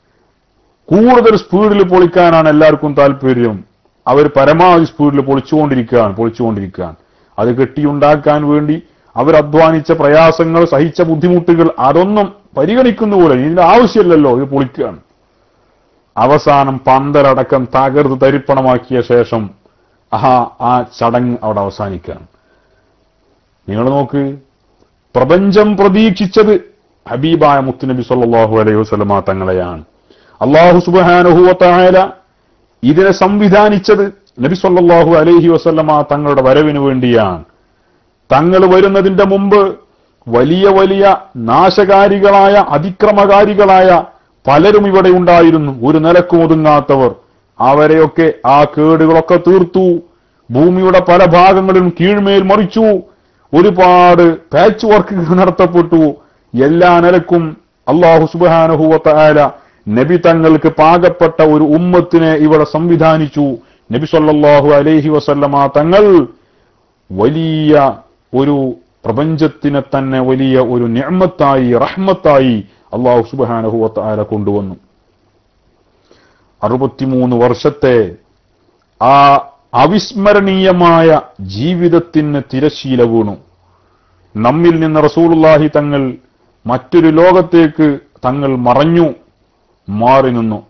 കൂടുതൽ സ്പീഡിൽ പൊളിക്കാനാണ് എല്ലാവർക്കും താല്പര്യം അവർ പരമാവധി സ്പീഡിൽ പൊളിച്ചുകൊണ്ടിരിക്കുകയാണ് പൊളിച്ചുകൊണ്ടിരിക്കുകയാണ് അത് കെട്ടിയുണ്ടാക്കാൻ വേണ്ടി അവർ അധ്വാനിച്ച പ്രയാസങ്ങൾ സഹിച്ച ബുദ്ധിമുട്ടുകൾ അതൊന്നും പരിഗണിക്കുന്ന പോലെ ഇതിന്റെ ആവശ്യമില്ലല്ലോ ഇത് പൊളിക്കുകയാണ് അവസാനം പന്തലടക്കം തകർത്ത് തരിപ്പണമാക്കിയ ശേഷം ആ ആ ചടങ്ങ് അവിടെ അവസാനിക്കുകയാണ് നിങ്ങൾ നോക്ക് പ്രപഞ്ചം പ്രതീക്ഷിച്ചത് ഹബീബായ മുത്തുനബി സല്ലല്ലാഹു അലൈഹി വസല്ലമ തങ്ങളെയാണ് അള്ളാഹു സുബ്ഹാനഹു ഇതിനെ സംവിധാനിച്ചത് നബി സല്ലല്ലാഹു അലൈഹി വസല്ലമ തങ്ങളുടെ വരവിന് വേണ്ടിയാണ് തങ്ങൾ വരുന്നതിന്റെ മുമ്പ് വലിയ വലിയ നാശകാരികളായ അതിക്രമകാരികളായ പലരും ഇവിടെ ഉണ്ടായിരുന്നു ഒരു നിലക്കും ഒതുങ്ങാത്തവർ അവരെയൊക്കെ ആ കേടുകളൊക്കെ തീർത്തു ഭൂമിയുടെ പല ഭാഗങ്ങളിലും കീഴ്മേൽ മറിച്ചു ഒരുപാട് പാച്ച് വർക്കുകൾ നടത്തപ്പെട്ടു എല്ലാ നിലക്കും അള്ളാഹു സുബാനഹുവത്ത ആല നബി തങ്ങൾക്ക് പാകപ്പെട്ട ഒരു ഉമ്മത്തിനെ ഇവിടെ സംവിധാനിച്ചു നബി സല്ലല്ലാഹു അലൈഹി വസല്ലമ തങ്ങൾ വലിയ ഒരു പ്രപഞ്ചത്തിനെ തന്നെ വലിയ ഒരു നിഅമത്തായി റഹ്മത്തായി അള്ളാഹു സുബാനഹുവത്ത ആല കൊണ്ടുവന്നു അറുപത്തിമൂന്ന് വർഷത്തെ ആ അവിസ്മരണീയമായ ജീവിതത്തിന് തിരശീല വീണു നമ്മിൽ നിന്ന് റസൂലുള്ളാഹി തങ്ങൾ മറ്റൊരു ലോകത്തേക്ക് തങ്ങൾ മറഞ്ഞു മാറി നിന്നു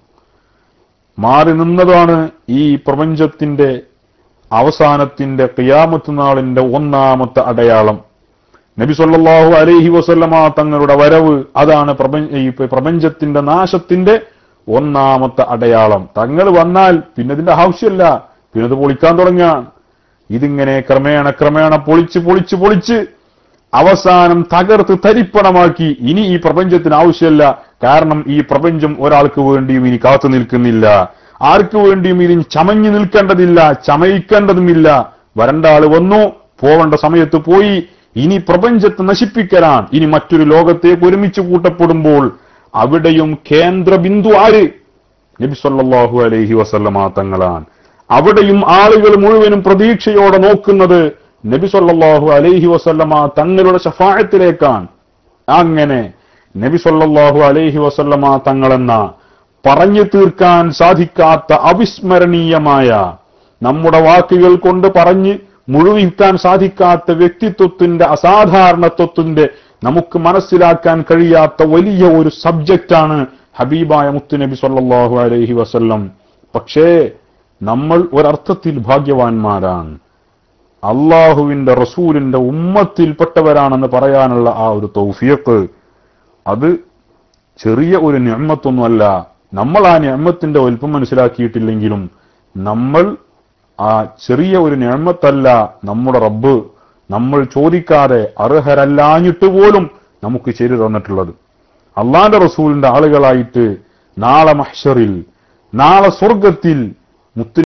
മാറി നിന്നതാണ് ഈ പ്രപഞ്ചത്തിന്റെ അവസാനത്തിന്റെ ഖിയാമത്ത് നാളിന്റെ ഒന്നാമത്തെ അടയാളം നബി സല്ലല്ലാഹു അലൈഹി വസല്ലമ തങ്ങളുടെ വരവ് അതാണ് പ്രപഞ്ച ഈ പ്രപഞ്ചത്തിന്റെ നാശത്തിന്റെ ഒന്നാമത്തെ അടയാളം തങ്ങൾ വന്നാൽ പിന്നെ ഇതിന്റെ ആവശ്യമില്ല പിന്നെ ഇത് പൊളിക്കാൻ തുടങ്ങാൻ ഇതിങ്ങനെ ക്രമേണ ക്രമേണ പൊളിച്ച് പൊളിച്ച് പൊളിച്ച് അവസാനം തകർത്ത് തരിപ്പണമാക്കി ഇനി ഈ പ്രപഞ്ചത്തിന് ആവശ്യമില്ല കാരണം ഈ പ്രപഞ്ചം ഒരാൾക്ക് വേണ്ടിയും ഇനി കാത്തു നിൽക്കുന്നില്ല ആർക്ക് വേണ്ടിയും ഇനി ചമഞ്ഞു നിൽക്കേണ്ടതില്ല ചമയിക്കേണ്ടതുമില്ല വരണ്ട ആള് വന്നു പോവേണ്ട സമയത്ത് പോയി ഇനി പ്രപഞ്ചത്തെ നശിപ്പിക്കലാണ് ഇനി മറ്റൊരു ലോകത്തേക്ക് ഒരുമിച്ച് കൂട്ടപ്പെടുമ്പോൾ അവിടെയും കേന്ദ്ര ബിന്ദു ആര് നബി സല്ലല്ലാഹു അലൈഹി വസല്ലമ തങ്ങളാണ് അവിടെയും ആളുകൾ മുഴുവനും പ്രതീക്ഷയോടെ നോക്കുന്നത് നബി സല്ലല്ലാഹു അലൈഹി വസല്ലമ തങ്ങളുടെ ശഫായത്തിലേക്കാണ് അങ്ങനെ നബി സല്ലല്ലാഹു അലൈഹി വസല്ലമ തങ്ങളെന്ന പറഞ്ഞു തീർക്കാൻ സാധിക്കാത്ത അവിസ്മരണീയമായ നമ്മുടെ വാക്കുകൾ കൊണ്ട് പറഞ്ഞ് മുഴുവിക്കാൻ സാധിക്കാത്ത വ്യക്തിത്വത്തിന്റെ അസാധാരണത്വത്തിന്റെ നമുക്ക് മനസ്സിലാക്കാൻ കഴിയാത്ത വലിയ ഒരു സബ്ജക്റ്റാണ് ഹബീബായ മുത്തുനബി സല്ലല്ലാഹു അലൈഹി വസല്ലം പക്ഷേ നമ്മൾ ഒരർത്ഥത്തിൽ ഭാഗ്യവാന്മാരാണ് അള്ളാഹുവിന്റെ റസൂലിന്റെ ഉമ്മത്തിൽപ്പെട്ടവരാണെന്ന് പറയാനുള്ള ആ ഒരു തൗഫീഖ് അത് ചെറിയ ഒരു ഞമ്മത്തൊന്നുമല്ല നമ്മൾ ആ ഞമ്മത്തിന്റെ വലുപ്പം മനസ്സിലാക്കിയിട്ടില്ലെങ്കിലും നമ്മൾ ആ ചെറിയ ഒരു ഞമ്മത്തല്ല നമ്മുടെ റബ്ബ് നമ്മൾ ചോദിക്കാതെ അർഹരല്ലാഞ്ഞിട്ട് പോലും നമുക്ക് ചെയ്തു തന്നിട്ടുള്ളത് അള്ളാന്റെ റസൂലിന്റെ ആളുകളായിട്ട് നാളെ മഹ്ഷറിൽ നാളെ സ്വർഗത്തിൽ മുത്ത്